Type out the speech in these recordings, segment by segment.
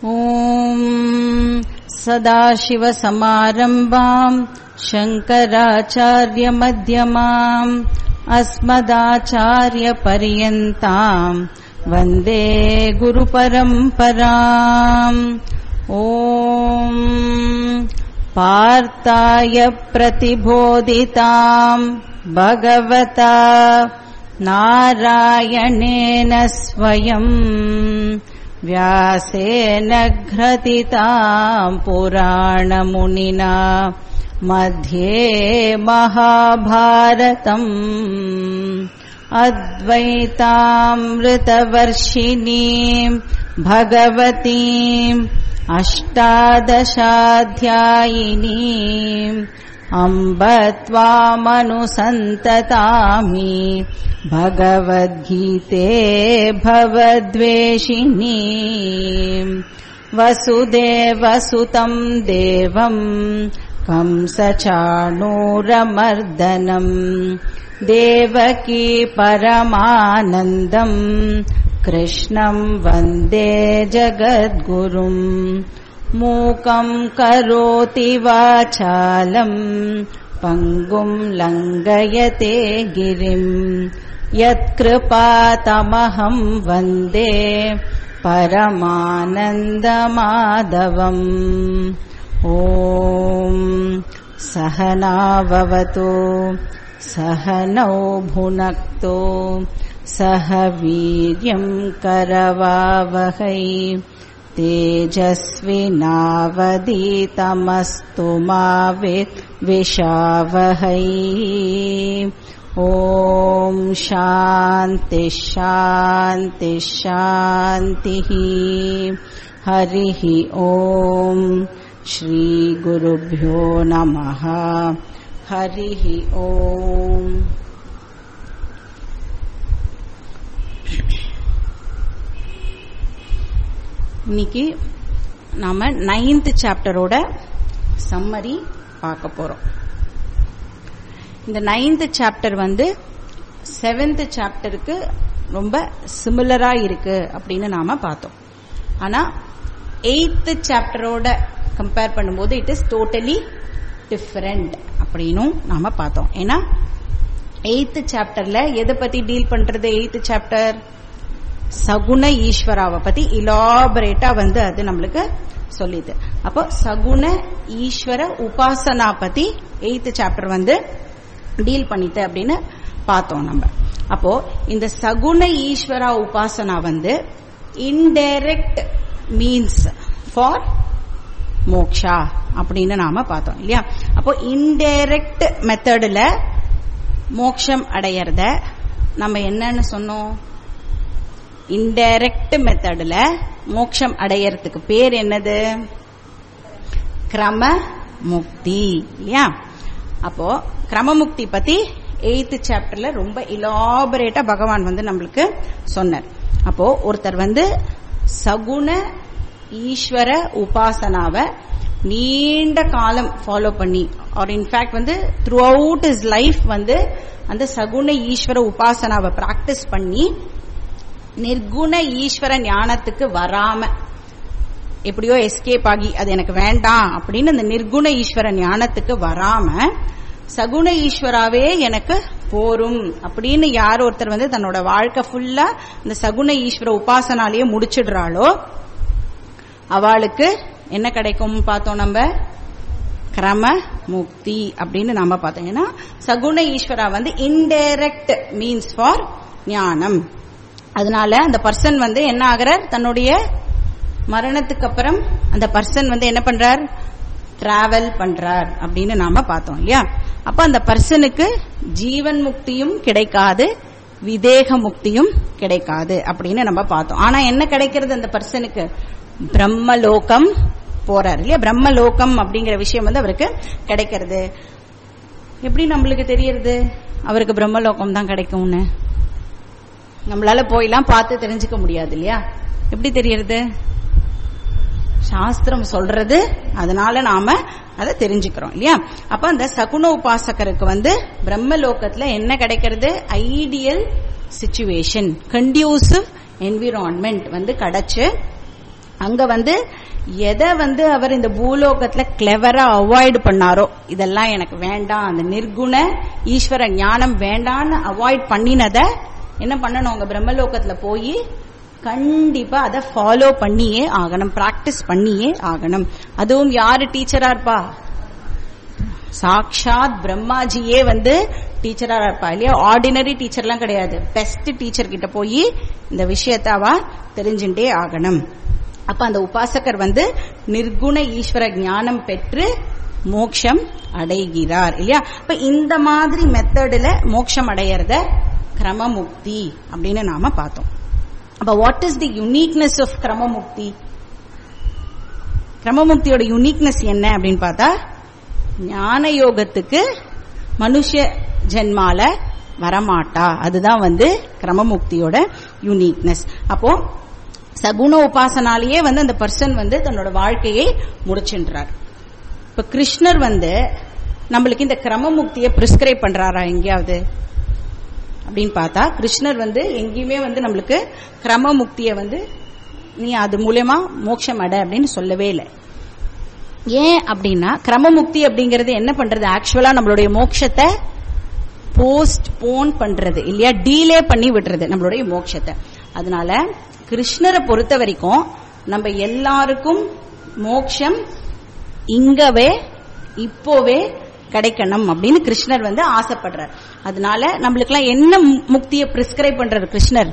ॐ सदाशिवसमारम्भाम् शङ्कराचार्यमध्यमाम् अस्मदाचार्यपर्यन्ताम् वन्दे गुरुपरम्पराम् ॐ पार्ताय प्रतिबोधिताम् भगवता नारायणेन स्वयम् व्यासेन घ्रतिताम् पुराणमुनिना मध्ये महाभारतम् अद्वैतामृतवर्षिणीम् भगवतीम् अष्टादशाध्यायिनीम् अम्ब त्वामनुसन्ततामि भगवद्गीते भवद्वेषिणी वसुदेवसुतम् देवम् कंसचाणूरमर्दनम् देवकी परमानन्दम् कृष्णम् वन्दे जगद्गुरुम् मूकम् करोति वाचालम् पङ्गुम् लङ्घयते गिरिम् यत्कृपातमहम् वन्दे परमानन्दमाधवम् ॐ सहनाववतु सहनौ भुनक्तो सह वीर्यम् करवावहै तेजस्विनावदीतमस्तु मा विषावहै ॐ शान्ति शान्ति शान्तिः हरिः ॐ श्रीगुरुभ्यो नमः हरिः ॐ இன்னைக்கு நாம நைன்த் சாப்டரோட சம்மரி பார்க்க போறோம் இந்த நைன்த் சாப்டர் வந்து செவன்த் சாப்டருக்கு ரொம்ப சிமிலரா இருக்கு அப்படின்னு நாம பார்த்தோம் ஆனா எயித்து சாப்டரோட கம்பேர் பண்ணும்போது இட் இஸ் டோட்டலி டிஃபரெண்ட் அப்படின்னும் நாம பார்த்தோம் ஏன்னா எயித்து சாப்டர்ல எதை பத்தி டீல் பண்றது எயித்து சாப்டர் சகுண ஈஸ்வராவை பத்தி இலாபரேட்டா வந்து அது நம்மளுக்கு சொல்லிது அப்போ சகுண ஈஸ்வர உபாசனா பத்தி எயித்து சாப்டர் வந்து டீல் பண்ணிட்டு அப்படின்னு பார்த்தோம் நம்ம அப்போ இந்த சகுண ஈஸ்வரா உபாசனா வந்து இன்டைரக்ட் மீன்ஸ் ஃபார் மோக்ஷா அப்படின்னு நாம பார்த்தோம் இல்லையா அப்போ இன்டைரக்ட் மெத்தடில் மோக்ஷம் அடையறத நம்ம என்னன்னு சொன்னோம் இன்டைரக்ட் மெத்தடில் மோட்சம் அடையறதுக்கு பேர் என்னது கிரம முக்தி இல்லையா அப்போ கிரமமுக்தி பத்தி எயித்து சாப்டர்ல ரொம்ப இலாபரேட்டா பகவான் வந்து நம்மளுக்கு சொன்னார் அப்போ ஒருத்தர் வந்து சகுண ஈஸ்வர உபாசனாவை நீண்ட காலம் ஃபாலோ பண்ணி ஆர் இன்ஃபேக்ட் வந்து த்ரூ அவுட் இஸ் லைஃப் வந்து அந்த சகுண ஈஸ்வர உபாசனாவை பிராக்டிஸ் பண்ணி நிர்குண ஈஸ்வர ஞானத்துக்கு வராம எப்படியோ எஸ்கேப் ஆகி அது எனக்கு வேண்டாம் அப்படின்னு அந்த நிர்குண ஈஸ்வர ஞானத்துக்கு வராம சகுண ஈஸ்வராவே எனக்கு போரும் அப்படின்னு யார் ஒருத்தர் வந்து தன்னோட வாழ்க்கை ஃபுல்லா இந்த சகுண ஈஸ்வர உபாசனாலேயே முடிச்சிடுறாளோ அவளுக்கு என்ன கிடைக்கும் பார்த்தோம் நம்ம கிரம முக்தி அப்படின்னு நாம பார்த்தோம் ஏன்னா சகுண ஈஸ்வரா வந்து இன்டைரக்ட் மீன்ஸ் ஃபார் ஞானம் அதனால அந்த பர்சன் வந்து என்ன ஆகிறார் தன்னுடைய மரணத்துக்கு அப்புறம் அந்த பர்சன் வந்து என்ன பண்றார் டிராவல் பண்றார் அப்படின்னு நாம பார்த்தோம் இல்லையா அப்ப அந்த பர்சனுக்கு ஜீவன் முக்தியும் கிடைக்காது விதேக முக்தியும் கிடைக்காது அப்படின்னு நம்ம பார்த்தோம் ஆனா என்ன கிடைக்கிறது அந்த பர்சனுக்கு பிரம்மலோகம் போறார் இல்லையா பிரம்மலோகம் அப்படிங்கிற விஷயம் வந்து அவருக்கு கிடைக்கிறது எப்படி நம்மளுக்கு தெரியறது அவருக்கு பிரம்மலோகம் தான் கிடைக்கும்னு நம்மளால போயெல்லாம் பார்த்து தெரிஞ்சுக்க முடியாது இல்லையா எப்படி தெரியறது சாஸ்திரம் சொல்றது அதனால நாம அதை தெரிஞ்சுக்கிறோம் இல்லையா அப்ப அந்த சகுன உபாசகருக்கு வந்து பிரம்மலோகத்துல என்ன கிடைக்கிறது ஐடியல் சுச்சுவேஷன் கண்டியூசிவ் என்விரான்மெண்ட் வந்து கிடைச்சு அங்க வந்து எதை வந்து அவர் இந்த பூலோகத்துல கிளவரா அவாய்ட் பண்ணாரோ இதெல்லாம் எனக்கு வேண்டாம் அந்த நிர்குண ஈஸ்வர ஞானம் வேண்டான்னு அவாய்ட் பண்ணினத என்ன பண்ணணும் உங்க பிரம்மலோகத்துல போய் கண்டிப்பா அதை ஃபாலோ பண்ணியே ஆகணும் பிராக்டிஸ் பண்ணியே ஆகணும் அதுவும் யாரு டீச்சரா இருப்பா சாக்ஷாத் பிரம்மாஜியே வந்து டீச்சரா இருப்பா இல்லையா ஆர்டினரி டீச்சர்லாம் கிடையாது பெஸ்ட் டீச்சர் கிட்ட போய் இந்த விஷயத்த அவ தெரிஞ்சுட்டே ஆகணும் அப்ப அந்த உபாசகர் வந்து நிர்குண ஈஸ்வர ஞானம் பெற்று மோட்சம் அடைகிறார் இல்லையா அப்ப இந்த மாதிரி மெத்தடுல மோட்சம் அடையறத கிரமமுக்தி அப்படின்னு நாம பார்த்தோம் அப்ப what is the uniqueness of கிரமமுக்தி கிரமமுக்தியோட யுனிக்னஸ் என்ன அப்படின்னு பார்த்தா ஞான யோகத்துக்கு மனுஷ ஜென்மால வரமாட்டா அதுதான் வந்து கிரமமுக்தியோட யுனிக்னஸ் அப்போ சகுண உபாசனாலேயே வந்து அந்த பர்சன் வந்து தன்னோட வாழ்க்கையை முடிச்சுன்றார் இப்ப கிருஷ்ணர் வந்து நம்மளுக்கு இந்த கிரமமுக்தியை பிரிஸ்கிரைப் பண்றாரா எங்கேயாவது அப்படின்னு பார்த்தா கிருஷ்ணர் வந்து எங்கேயுமே வந்து நம்மளுக்கு கிரமமுக்தியை வந்து நீ அது மூலயமா மோட்சம் அட அப்படின்னு சொல்லவே இல்லை ஏன் அப்படின்னா கிரமமுக்தி அப்படிங்கறது என்ன பண்றது ஆக்சுவலா நம்மளுடைய மோட்சத்தை போஸ்ட் போன் பண்றது இல்லையா டீலே பண்ணி விடுறது நம்மளுடைய மோட்சத்தை அதனால கிருஷ்ணரை பொறுத்த வரைக்கும் நம்ம எல்லாருக்கும் மோட்சம் இங்கவே இப்போவே கிடைக்கணும் அப்படின்னு கிருஷ்ணர் வந்து ஆசைப்படுறார் அதனால நம்மளுக்கெல்லாம் என்ன முக்தியை பிரிஸ்கிரைப் பண்றாரு கிருஷ்ணர்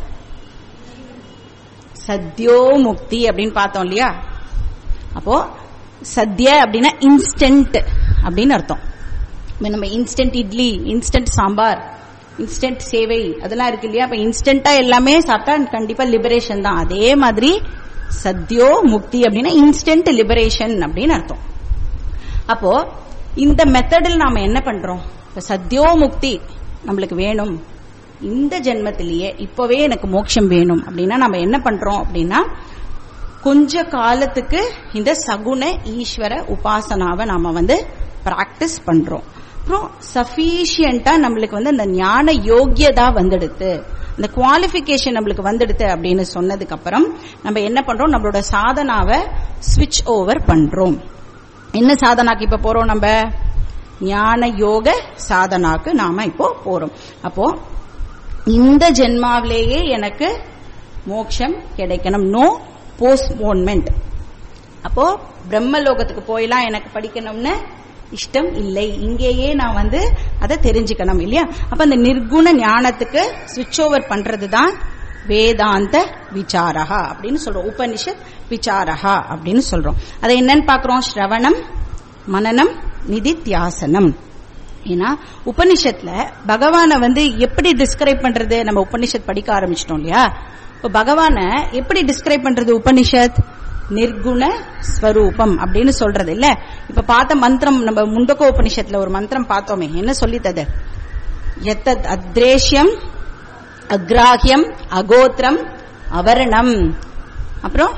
சத்யோ முக்தி அப்படின்னு பார்த்தோம் இல்லையா அப்போ சத்ய அப்படின்னா இன்ஸ்டன்ட் அப்படின்னு அர்த்தம் நம்ம instant idli instant sambar instant சேவை அதெல்லாம் இருக்கு இல்லையா அப்ப இன்ஸ்டன்டா எல்லாமே சாப்பிட்டா கண்டிப்பா லிபரேஷன் தான் அதே மாதிரி சத்யோ முக்தி அப்படின்னா இன்ஸ்டன்ட் லிபரேஷன் அப்படின்னு அர்த்தம் அப்போ இந்த மெத்தடில் நாம என்ன பண்றோம் இப்ப சத்யோ முக்தி நம்மளுக்கு வேணும் இந்த ஜென்மத்திலேயே இப்பவே எனக்கு மோட்சம் வேணும் அப்படின்னா நம்ம என்ன பண்றோம் அப்படின்னா கொஞ்ச காலத்துக்கு இந்த சகுண ஈஸ்வர உபாசனாவை நாம வந்து பிராக்டிஸ் பண்றோம் அப்புறம் சஃபிஷியண்டா நம்மளுக்கு வந்து அந்த ஞான யோக்கியதா வந்துடுத்து இந்த குவாலிபிகேஷன் நம்மளுக்கு வந்துடுது அப்படின்னு சொன்னதுக்கு அப்புறம் நம்ம என்ன பண்றோம் நம்மளோட சாதனாவை ஸ்விட்ச் ஓவர் பண்றோம் என்ன சாதனாக்கு இப்ப போறோம் நம்ம ஞான யோக சாதனாக்கு நாம இப்போ போறோம் அப்போ இந்த ஜென்மாவிலேயே எனக்கு மோட்சம் கிடைக்கணும் நோ போஸ்ட்போன்மெண்ட் அப்போ பிரம்மலோகத்துக்கு போயெல்லாம் எனக்கு படிக்கணும்னு இஷ்டம் இல்லை இங்கேயே நான் வந்து அதை தெரிஞ்சுக்கணும் இல்லையா அப்ப அந்த நிர்குண ஞானத்துக்கு சுவிட்ச் ஓவர் பண்றதுதான் வேதாந்த விசாரஹா அப்படின்னு சொல்றோம் உபனிஷத் விசாரஹா அப்படின்னு சொல்றோம் அதை என்னன்னு பாக்குறோம் ஸ்ரவணம் மனநம் நிதித்தியாசனம் ஏன்னா உபனிஷத்துல பகவான வந்து எப்படி டிஸ்கிரைப் பண்றது நம்ம உபனிஷத் படிக்க ஆரம்பிச்சிட்டோம் இல்லையா இப்ப பகவான எப்படி டிஸ்கிரைப் பண்றது உபனிஷத் நிர்குண ஸ்வரூபம் அப்படின்னு சொல்றது இல்ல இப்ப பார்த்த மந்திரம் நம்ம முண்டகோ உபனிஷத்துல ஒரு மந்திரம் பார்த்தோமே என்ன சொல்லித்தது எத்தத் அத்ரேஷ்யம் அக்ராஹியம் அகோத்திரம் அவரணம் அப்புறம்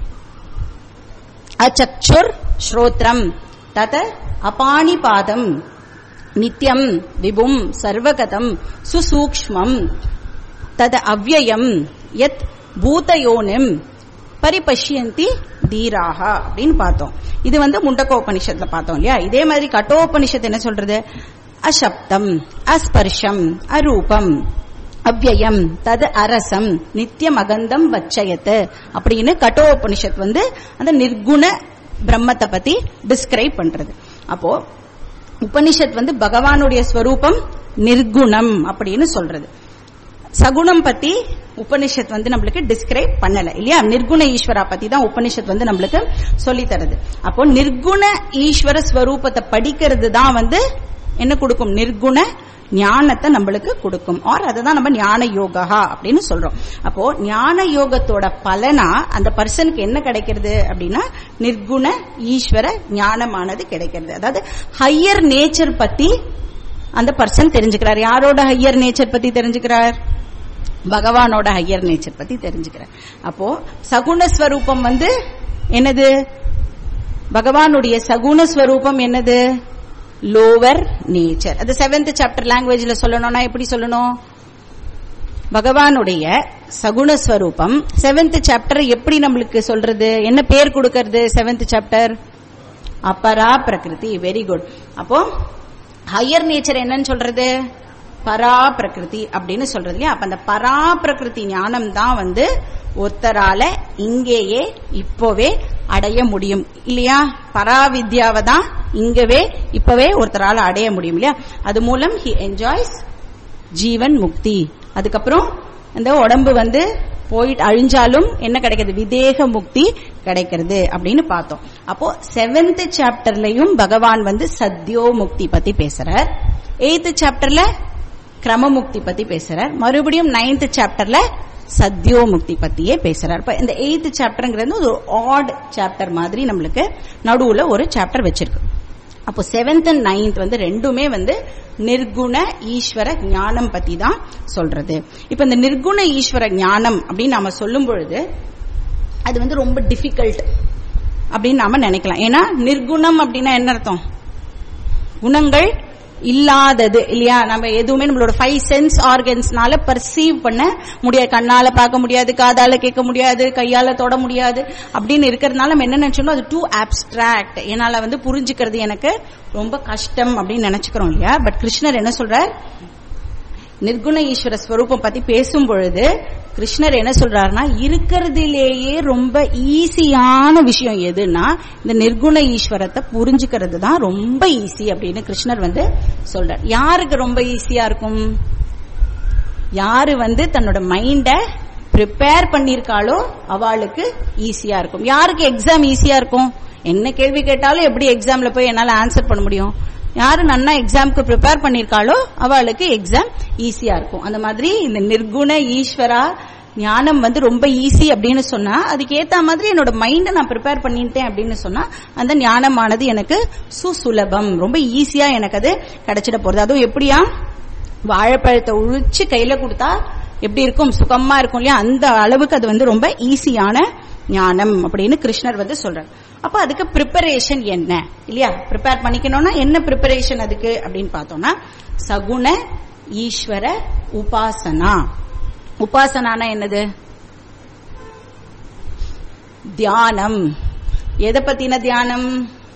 அச்சக்ஷுர் ஸ்ரோத்ரம் தத அபாணிபாதம் நித்யம் விபும் சர்வகதம் சுசூக்ஷ்மம் தத அவ்வயம் யத் பூதயோனிம் பரிபஷ்யந்தி தீராக அப்படின்னு பார்த்தோம் இது வந்து முண்டகோபனிஷத்துல பார்த்தோம் இல்லையா இதே மாதிரி கட்டோபனிஷத்து என்ன சொல்றது அசப்தம் அஸ்பர்ஷம் அரூபம் அவ்வயம் தது அரசம் நித்தியம் அகந்தம் வச்சயத்து அப்படின்னு கட்டோபனிஷத் வந்து அந்த நிர்குண பிரம்மத்தை பத்தி டிஸ்கிரைப் பண்றது அப்போ உபனிஷத் வந்து பகவானுடைய ஸ்வரூபம் நிர்குணம் அப்படின்னு சொல்றது சகுணம் பத்தி உபனிஷத் வந்து நம்மளுக்கு டிஸ்கிரைப் பண்ணல இல்லையா நிர்குண ஈஸ்வரா பத்தி தான் உபனிஷத் வந்து நம்மளுக்கு சொல்லி தருது அப்போ நிர்குண ஈஸ்வர ஸ்வரூபத்தை படிக்கிறது தான் வந்து என்ன கொடுக்கும் நிர்குண ஞானத்தை நம்மளுக்கு கொடுக்கும் ஆர் அதை தான் நம்ம ஞான யோகா அப்படின்னு சொல்றோம் அப்போ ஞான யோகத்தோட பலனா அந்த பர்சனுக்கு என்ன கிடைக்கிறது அப்படின்னா நிர்குண ஈஸ்வர ஞானமானது கிடைக்கிறது அதாவது ஹையர் நேச்சர் பத்தி அந்த பர்சன் தெரிஞ்சுக்கிறார் யாரோட ஹையர் நேச்சர் பத்தி தெரிஞ்சுக்கிறார் பகவானோட ஹையர் நேச்சர் பத்தி தெரிஞ்சுக்கிறார் அப்போ சகுணஸ்வரூபம் வந்து என்னது பகவானுடைய சகுணஸ்வரூபம் என்னது லோவர் நேச்சர் அது செவன்த் சாப்டர் லாங்குவேஜ்ல சொல்லணும்னா எப்படி சொல்லணும் பகவானுடைய சகுணஸ்வரூபம் செவன்த் சாப்டர் எப்படி நம்மளுக்கு சொல்றது என்ன பேர் கொடுக்கறது செவன்த் சாப்டர் அப்பரா பிரகிருதி வெரி குட் அப்போ ஹையர் நேச்சர் என்னன்னு சொல்றது பரா பிரகிருதி அப்படின்னு சொல்றது இல்லையா அப்ப அந்த பரா பிரகிருதி ஞானம் தான் வந்து ஒருத்தரால இங்கேயே இப்போவே அடைய முடியும் இல்லையா பராவித்யாவை தான் இங்கவே இப்பவே ஒருத்தரால அடைய முடியும் இல்லையா அது மூலம் ஹி என்ஜாய்ஸ் ஜீவன் முக்தி அதுக்கப்புறம் இந்த உடம்பு வந்து போயிட்டு அழிஞ்சாலும் என்ன கிடைக்கிறது விதேக முக்தி கிடைக்கிறது அப்படின்னு பார்த்தோம் அப்போ செவன்த் சாப்டர்லயும் பகவான் வந்து சத்யோ முக்தி பத்தி பேசுறார் எயித்து சாப்டர்ல கிரமமுக்தி பத்தி பேசுறார் மறுபடியும் நைன்த் சாப்டர்ல சத்யோ முக்தி பத்தியே பேசுறார் இப்ப இந்த எயித்து சாப்டர்ங்கிறது ஒரு ஆட் சாப்டர் மாதிரி நம்மளுக்கு நடுவுல ஒரு சாப்டர் வச்சிருக்கு அப்போ செவன்த் அண்ட் நைன்த் வந்து ரெண்டுமே வந்து நிர்குண ஈஸ்வர ஞானம் பத்தி தான் சொல்றது இப்ப இந்த நிர்குண ஈஸ்வர ஞானம் அப்படின்னு நாம சொல்லும் பொழுது அது வந்து ரொம்ப டிஃபிகல்ட் அப்படின்னு நாம நினைக்கலாம் ஏன்னா நிர்குணம் அப்படின்னா என்ன அர்த்தம் குணங்கள் இல்லாதது இல்லையா நம்ம எதுவுமே நம்மளோட ஃபைவ் சென்ஸ் ஆர்கன்ஸ்னால பர்சீவ் பண்ண முடியாது கண்ணால பார்க்க முடியாது காதால கேட்க முடியாது கையால தொட முடியாது அப்படின்னு இருக்கிறதுனால நம்ம என்ன நினைச்சோம் அது டூ ஆப்ஸ்ட்ராக்ட் என்னால வந்து புரிஞ்சுக்கிறது எனக்கு ரொம்ப கஷ்டம் அப்படின்னு நினைச்சுக்கிறோம் இல்லையா பட் கிருஷ்ணர் என்ன சொல்றார் நிர்குண ஈஸ்வர ஸ்வரூபம் பத்தி பேசும் பொழுது கிருஷ்ணர் என்ன சொல்றாருன்னா இருக்கிறதுலேயே ரொம்ப ஈஸியான விஷயம் எதுன்னா இந்த நிர்குண ஈஸ்வரத்தை புரிஞ்சுக்கிறது தான் ரொம்ப ஈஸி அப்படின்னு கிருஷ்ணர் வந்து சொல்றார் யாருக்கு ரொம்ப ஈஸியா இருக்கும் யாரு வந்து தன்னோட மைண்ட ப்ரிப்பேர் பண்ணிருக்காளோ அவளுக்கு ஈஸியா இருக்கும் யாருக்கு எக்ஸாம் ஈஸியா இருக்கும் என்ன கேள்வி கேட்டாலும் எப்படி எக்ஸாம்ல போய் என்னால ஆன்சர் பண்ண முடியும் யாரு நன்னா எக்ஸாம்க்கு ப்ரிப்பேர் பண்ணிருக்காளோ அவளுக்கு எக்ஸாம் ஈஸியா இருக்கும் அந்த மாதிரி இந்த நிர்குண ஈஸ்வரா ஞானம் வந்து ரொம்ப ஈஸி அப்படின்னு சொன்னா அதுக்கு ஏத்த மாதிரி என்னோட மைண்டை நான் ப்ரிப்பேர் பண்ணிட்டேன் அப்படின்னு சொன்னா அந்த ஞானமானது எனக்கு சுசுலபம் ரொம்ப ஈஸியா எனக்கு அது கிடைச்சிட போறது அதுவும் எப்படியா வாழைப்பழத்தை உழிச்சு கையில கொடுத்தா எப்படி இருக்கும் சுகமா இருக்கும் இல்லையா அந்த அளவுக்கு அது வந்து ரொம்ப ஈஸியான ஞானம் அப்படின்னு கிருஷ்ணர் வந்து சொல்றார் அப்ப அதுக்கு ப்ரிப்பரேஷன் என்ன இல்லையா ப்ரிப்பேர் பண்ணிக்கணும்னா என்ன ப்ரிப்பரேஷன் அதுக்கு அப்படின்னு பார்த்தோம்னா சகுண ஈஸ்வர உபாசனா உபாசனானா என்னது தியானம் எதை பத்தின தியானம்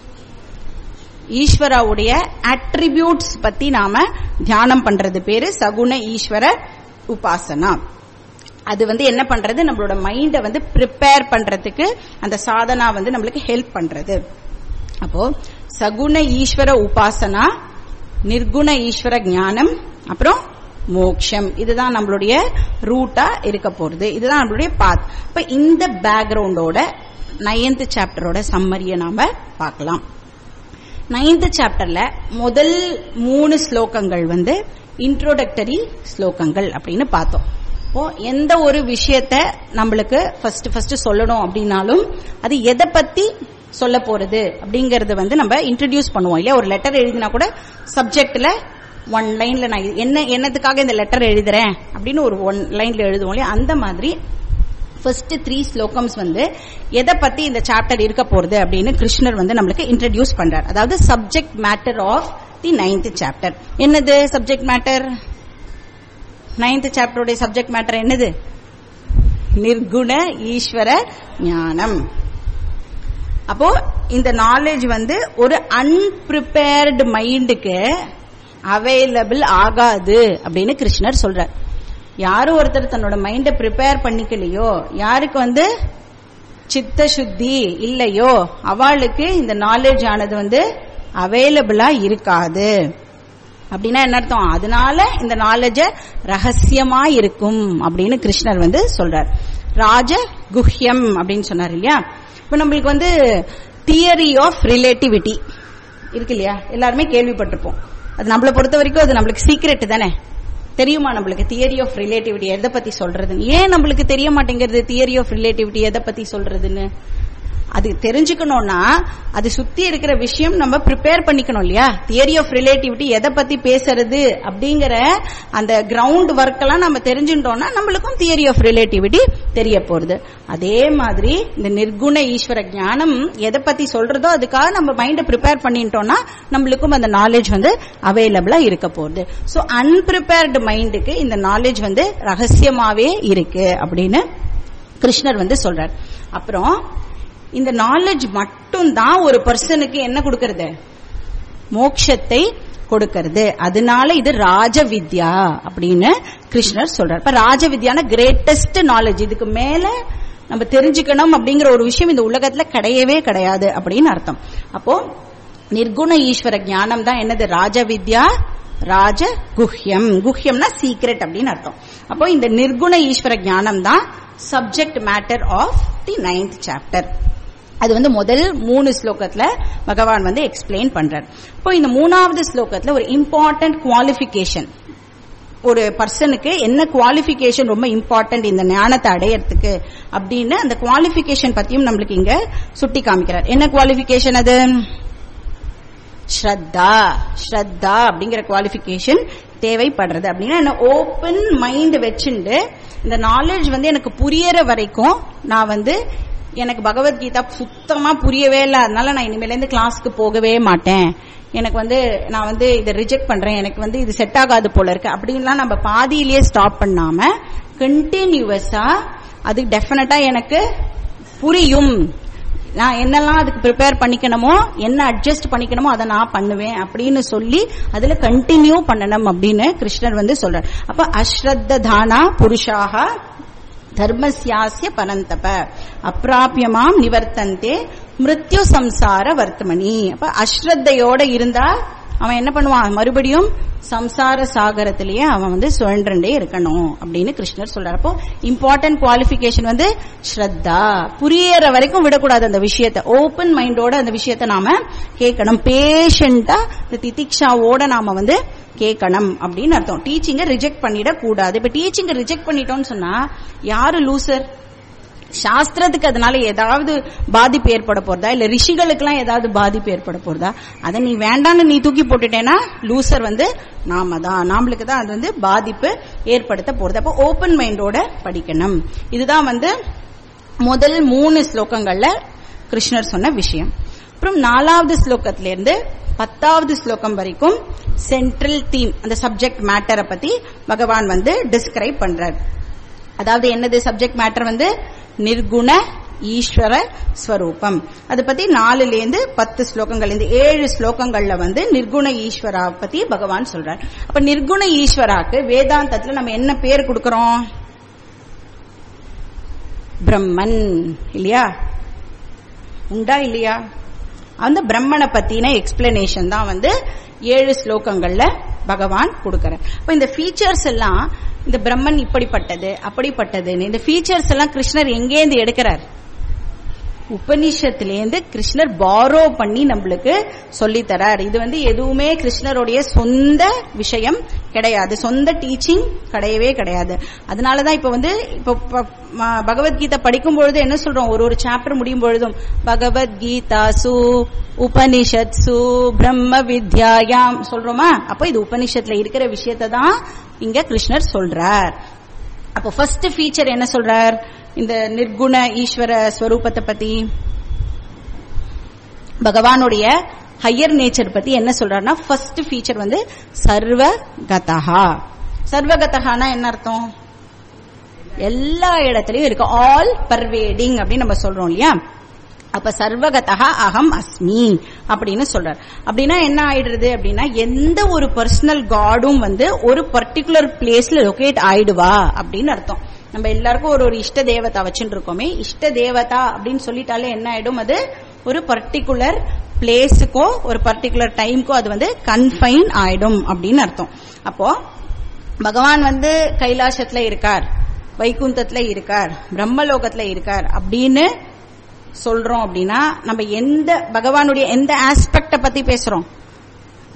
ஈஸ்வராவுடைய அட்ரிபியூட்ஸ் பத்தி நாம தியானம் பண்றது பேரு சகுண ஈஸ்வர உபாசனா அது வந்து என்ன பண்றது நம்மளோட மைண்ட வந்து ப்ரிப்பேர் பண்றதுக்கு அந்த சாதனா வந்து நம்மளுக்கு ஹெல்ப் பண்றது அப்போ சகுண ஈஸ்வர உபாசனா நிர்குண ஈஸ்வர ஞானம் அப்புறம் மோக்ஷம் இதுதான் நம்மளுடைய ரூட்டா இருக்க போறது இதுதான் நம்மளுடைய பாத் இப்ப இந்த பேக்ரவுண்டோட நைன்த் சாப்டரோட சம்மரிய நாம பார்க்கலாம் நைன்த் சாப்டர்ல முதல் மூணு ஸ்லோகங்கள் வந்து இன்ட்ரோடக்டரி ஸ்லோகங்கள் அப்படின்னு பார்த்தோம் இப்போ எந்த ஒரு விஷயத்த நம்மளுக்கு ஃபர்ஸ்ட் ஃபர்ஸ்ட் சொல்லணும் அப்படின்னாலும் அது எதை பத்தி சொல்ல போறது அப்படிங்கறது வந்து நம்ம இன்ட்ரடியூஸ் பண்ணுவோம் இல்லையா ஒரு லெட்டர் எழுதினா கூட சப்ஜெக்ட்ல ஒன் லைன்ல நான் இது- என்ன என்னத்துக்காக இந்த லெட்டர் எழுதுறேன் அப்படின்னு ஒரு ஒன் லைன்ல எழுதுவோம் இல்லையா அந்த மாதிரி ஃபர்ஸ்ட் த்ரீ ஸ்லோகம்ஸ் வந்து எதை பத்தி இந்த சாப்டர் இருக்க போறது அப்படின்னு கிருஷ்ணர் வந்து நம்மளுக்கு இன்ட்ரடியூஸ் பண்றார் அதாவது subject matter of the ninth chapter என்னது சப்ஜெக்ட் மேட்டர் நைன்த் சாப்டருடைய சப்ஜெக்ட் மேட்டர் என்னது நிர்குண ஈஸ்வர ஞானம் அப்போ இந்த நாலேஜ் வந்து ஒரு அன்பிரிப்பேர்டு மைண்டுக்கு அவைலபிள் ஆகாது அப்படின்னு கிருஷ்ணர் சொல்றார் யாரும் ஒருத்தர் தன்னோட மைண்டை ப்ரிப்பேர் பண்ணிக்கலையோ யாருக்கு வந்து சித்த சுத்தி இல்லையோ அவளுக்கு இந்த நாலேஜ் ஆனது வந்து அவைலபிளா இருக்காது அப்படின்னா என்ன அர்த்தம் அதனால இந்த நாலேஜ ரகசியமா இருக்கும் அப்படின்னு கிருஷ்ணர் வந்து சொல்றார் ராஜ குஹ்யம் அப்படின்னு சொன்னார் இல்லையா இப்ப நம்மளுக்கு வந்து தியரி ஆஃப் ரிலேட்டிவிட்டி இருக்கு இல்லையா எல்லாருமே கேள்விப்பட்டிருப்போம் அது நம்மளை பொறுத்த வரைக்கும் அது நம்மளுக்கு சீக்ரெட் தானே தெரியுமா நம்மளுக்கு தியரி ஆஃப் ரிலேட்டிவிட்டி எதை பத்தி சொல்றதுன்னு ஏன் நம்மளுக்கு தெரிய மாட்டேங்கிறது தியரி ஆஃப் ரிலேட்டிவிட்டி எதை பத்தி சொல்றதுன்னு அது தெரிஞ்சுக்கணும்னா அது சுத்தி இருக்கிற விஷயம் நம்ம ப்ரிப்பேர் பண்ணிக்கணும் இல்லையா தியரி ஆஃப் ரிலேட்டிவிட்டி எதை பத்தி பேசுறது அப்படிங்கிற அந்த கிரவுண்ட் ஒர்க் எல்லாம் நம்ம தெரிஞ்சுட்டோம்னா நம்மளுக்கும் தியரி ஆஃப் ரிலேட்டிவிட்டி தெரிய போறது அதே மாதிரி இந்த நிர்குண ஈஸ்வர ஞானம் எதை பத்தி சொல்றதோ அதுக்காக நம்ம மைண்டை ப்ரிப்பேர் பண்ணிட்டோம்னா நம்மளுக்கும் அந்த நாலேஜ் வந்து அவைலபிளா இருக்க போகுது ஸோ அன்பிரிப்பேர்டு மைண்டுக்கு இந்த நாலேஜ் வந்து ரகசியமாவே இருக்கு அப்படின்னு கிருஷ்ணர் வந்து சொல்றார் அப்புறம் இந்த நாலேஜ் மட்டும் தான் ஒரு பர்சனுக்கு என்ன கொடுக்கறது மோட்சத்தை கொடுக்கறது அதனால இது ராஜ வித்யா அப்படின்னு கிருஷ்ணர் சொல்றார் இப்ப ராஜ வித்யான கிரேட்டஸ்ட் நாலேஜ் இதுக்கு மேல நம்ம தெரிஞ்சுக்கணும் அப்படிங்கிற ஒரு விஷயம் இந்த உலகத்துல கிடையவே கிடையாது அப்படின்னு அர்த்தம் அப்போ நிர்குண ஈஸ்வர ஞானம் தான் என்னது ராஜ வித்யா ராஜ குஹ்யம் குஹ்யம்னா சீக்ரெட் அப்படின்னு அர்த்தம் அப்போ இந்த நிர்குண ஈஸ்வர ஞானம் தான் subject matter of the ninth chapter அது வந்து முதல் மூணு ஸ்லோகத்துல பகவான் வந்து எக்ஸ்பிளைன் பண்றார் இப்போ இந்த மூணாவது ஸ்லோகத்துல ஒரு இம்பார்ட்டன்ட் குவாலிபிகேஷன் ஒரு பர்சனுக்கு என்ன குவாலிபிகேஷன் ரொம்ப இம்பார்ட்டன்ட் இந்த ஞானத்தை அடையறதுக்கு அப்படின்னு அந்த குவாலிபிகேஷன் பத்தியும் நம்மளுக்கு இங்க சுட்டி காமிக்கிறார் என்ன குவாலிபிகேஷன் அது ஸ்ரத்தா ஸ்ரத்தா அப்படிங்கிற குவாலிபிகேஷன் தேவைப்படுறது அப்படின்னா என்ன ஓப்பன் மைண்ட் வச்சுண்டு இந்த நாலேஜ் வந்து எனக்கு புரியற வரைக்கும் நான் வந்து எனக்கு பகவத்கீதா சுத்தமா புரியவே இல்லை அதனால நான் இனிமேல இருந்து கிளாஸ்க்கு போகவே மாட்டேன் எனக்கு வந்து நான் வந்து இதை ரிஜெக்ட் பண்றேன் எனக்கு வந்து இது செட் ஆகாது போல இருக்கு அப்படின்லாம் நம்ம பாதியிலேயே ஸ்டாப் பண்ணாம கண்டினியூவஸா அது டெஃபினட்டா எனக்கு புரியும் நான் என்னெல்லாம் அதுக்கு ப்ரிப்பேர் பண்ணிக்கணுமோ என்ன அட்ஜஸ்ட் பண்ணிக்கணுமோ அதை நான் பண்ணுவேன் அப்படின்னு சொல்லி அதுல கண்டினியூ பண்ணணும் அப்படின்னு கிருஷ்ணர் வந்து சொல்றார் அப்ப அஸ்ரத்த தானா புருஷாக தர்மசியாசிய பரந்தப அப்பிராபியமாம் நிவர்த்தந்தே மிருத்யு சம்சார வர்த்தமணி அப்ப அஸ்ரத்தையோட இருந்தா அவன் என்ன பண்ணுவான் மறுபடியும் சம்சார சாகரத்திலேயே அவன் வந்து சுழன்றே இருக்கணும் அப்படின்னு கிருஷ்ணர் சொல்றாரு அப்போ இம்பார்ட்டன்ட் குவாலிபிகேஷன் வந்து ஸ்ரத்தா புரியற வரைக்கும் விடக்கூடாது அந்த விஷயத்த ஓப்பன் மைண்டோட அந்த விஷயத்த நாம கேட்கணும் பேஷண்டா இந்த திதிக்ஷாவோட நாம வந்து கேட்கணும் அப்படின்னு அர்த்தம் டீச்சிங்க ரிஜெக்ட் பண்ணிட கூடாது இப்ப டீச்சிங்க ரிஜெக்ட் பண்ணிட்டோம்னு சொன்னா யாரு லூசர் சாஸ்திரத்துக்கு அதனால ஏதாவது பாதிப்பு ஏற்பட போறதா இல்ல ரிஷிகளுக்கெல்லாம் ஏதாவது பாதிப்பு ஏற்பட போறதா அதை நீ வேண்டான்னு நீ தூக்கி போட்டுட்டேன்னா லூசர் வந்து நாம தான் நாமளுக்கு தான் அது வந்து பாதிப்பு ஏற்படுத்த போறது அப்போ ஓப்பன் மைண்டோட படிக்கணும் இதுதான் வந்து முதல் மூணு ஸ்லோகங்கள்ல கிருஷ்ணர் சொன்ன விஷயம் அப்புறம் நாலாவது ஸ்லோகத்தில இருந்து பத்தாவது ஸ்லோகம் வரைக்கும் சென்ட்ரல் தீம் அந்த சப்ஜெக்ட் மேட்டரை பத்தி பகவான் வந்து டிஸ்கிரைப் பண்றார் அதாவது என்னது சப்ஜெக்ட் மேட்டர் வந்து நிர்குண ஈஸ்வர ஸ்வரூபம் அதை பத்தி நாலுல இருந்து பத்து ஸ்லோகங்கள் இந்த ஏழு ஸ்லோகங்கள்ல வந்து நிர்குண ஈஸ்வரா பத்தி பகவான் சொல்றார் அப்ப நிர்குண ஈஸ்வராக்கு வேதாந்தத்துல நம்ம என்ன பேர் கொடுக்கறோம் பிரம்மன் இல்லையா உண்டா இல்லையா அந்த பிரம்மனை பத்தின எக்ஸ்பிளனேஷன் தான் வந்து ஏழு ஸ்லோகங்கள்ல பகவான் கொடுக்கறார் இப்ப இந்த ஃபீச்சர்ஸ் எல்லாம் இந்த பிரம்மன் இப்படிப்பட்டது அப்படிப்பட்டதுன்னு இந்த ஃபீச்சர்ஸ் எல்லாம் கிருஷ்ணர் எங்கேருந்து எடுக்கிறார் உபனிஷத்திலேருந்து கிருஷ்ணர் பாரோ பண்ணி நம்மளுக்கு சொல்லி தரார் இது வந்து எதுவுமே கிருஷ்ணருடைய சொந்த விஷயம் கிடையாது சொந்த டீச்சிங் கிடையவே கிடையாது அதனாலதான் இப்ப வந்து இப்ப பகவத்கீதை படிக்கும் பொழுது என்ன சொல்றோம் ஒரு ஒரு சாப்டர் முடியும் பொழுதும் பகவத்கீதா சு உபனிஷத் சு பிரம்ம வித்யாயாம் சொல்றோமா அப்ப இது உபனிஷத்துல இருக்கிற விஷயத்தை தான் இங்க கிருஷ்ணர் சொல்றார் அப்போ ஃபர்ஸ்ட் ஃபீச்சர் என்ன சொல்றார் இந்த நிர்குண ஈஸ்வர ஸ்வரூபத்தை பத்தி பகவானுடைய ஹையர் நேச்சர் பத்தி என்ன சொல்றாருன்னா ஃபர்ஸ்ட் ஃபீச்சர் வந்து சர்வகதா சர்வகதகானா என்ன அர்த்தம் எல்லா இடத்துலயும் இருக்கு ஆல் பர்வேடிங் அப்படின்னு நம்ம சொல்றோம் இல்லையா அப்ப சர்வகதா அகம் அஸ்மி அப்படின்னு சொல்றார் அப்படின்னா என்ன ஆயிடுறது அப்படின்னா எந்த ஒரு பர்சனல் காடும் வந்து ஒரு பர்டிகுலர் பிளேஸ்ல லொகேட் ஆயிடுவா அப்படின்னு அர்த்தம் நம்ம எல்லாருக்கும் ஒரு ஒரு இஷ்ட தேவதா வச்சுட்டு இருக்கோமே இஷ்ட தேவதா அப்படின்னு சொல்லிட்டாலே என்ன ஆயிடும் அது ஒரு பர்டிகுலர் பிளேஸுக்கோ ஒரு பர்டிகுலர் டைம்க்கோ அது வந்து கன்ஃபைன் ஆயிடும் அப்படின்னு அர்த்தம் அப்போ பகவான் வந்து கைலாசத்துல இருக்கார் வைகுந்தத்துல இருக்கார் பிரம்மலோகத்துல இருக்கார் அப்படின்னு சொல்றோம் அப்படின்னா நம்ம எந்த பகவானுடைய எந்த ஆஸ்பெக்ட பத்தி பேசுறோம்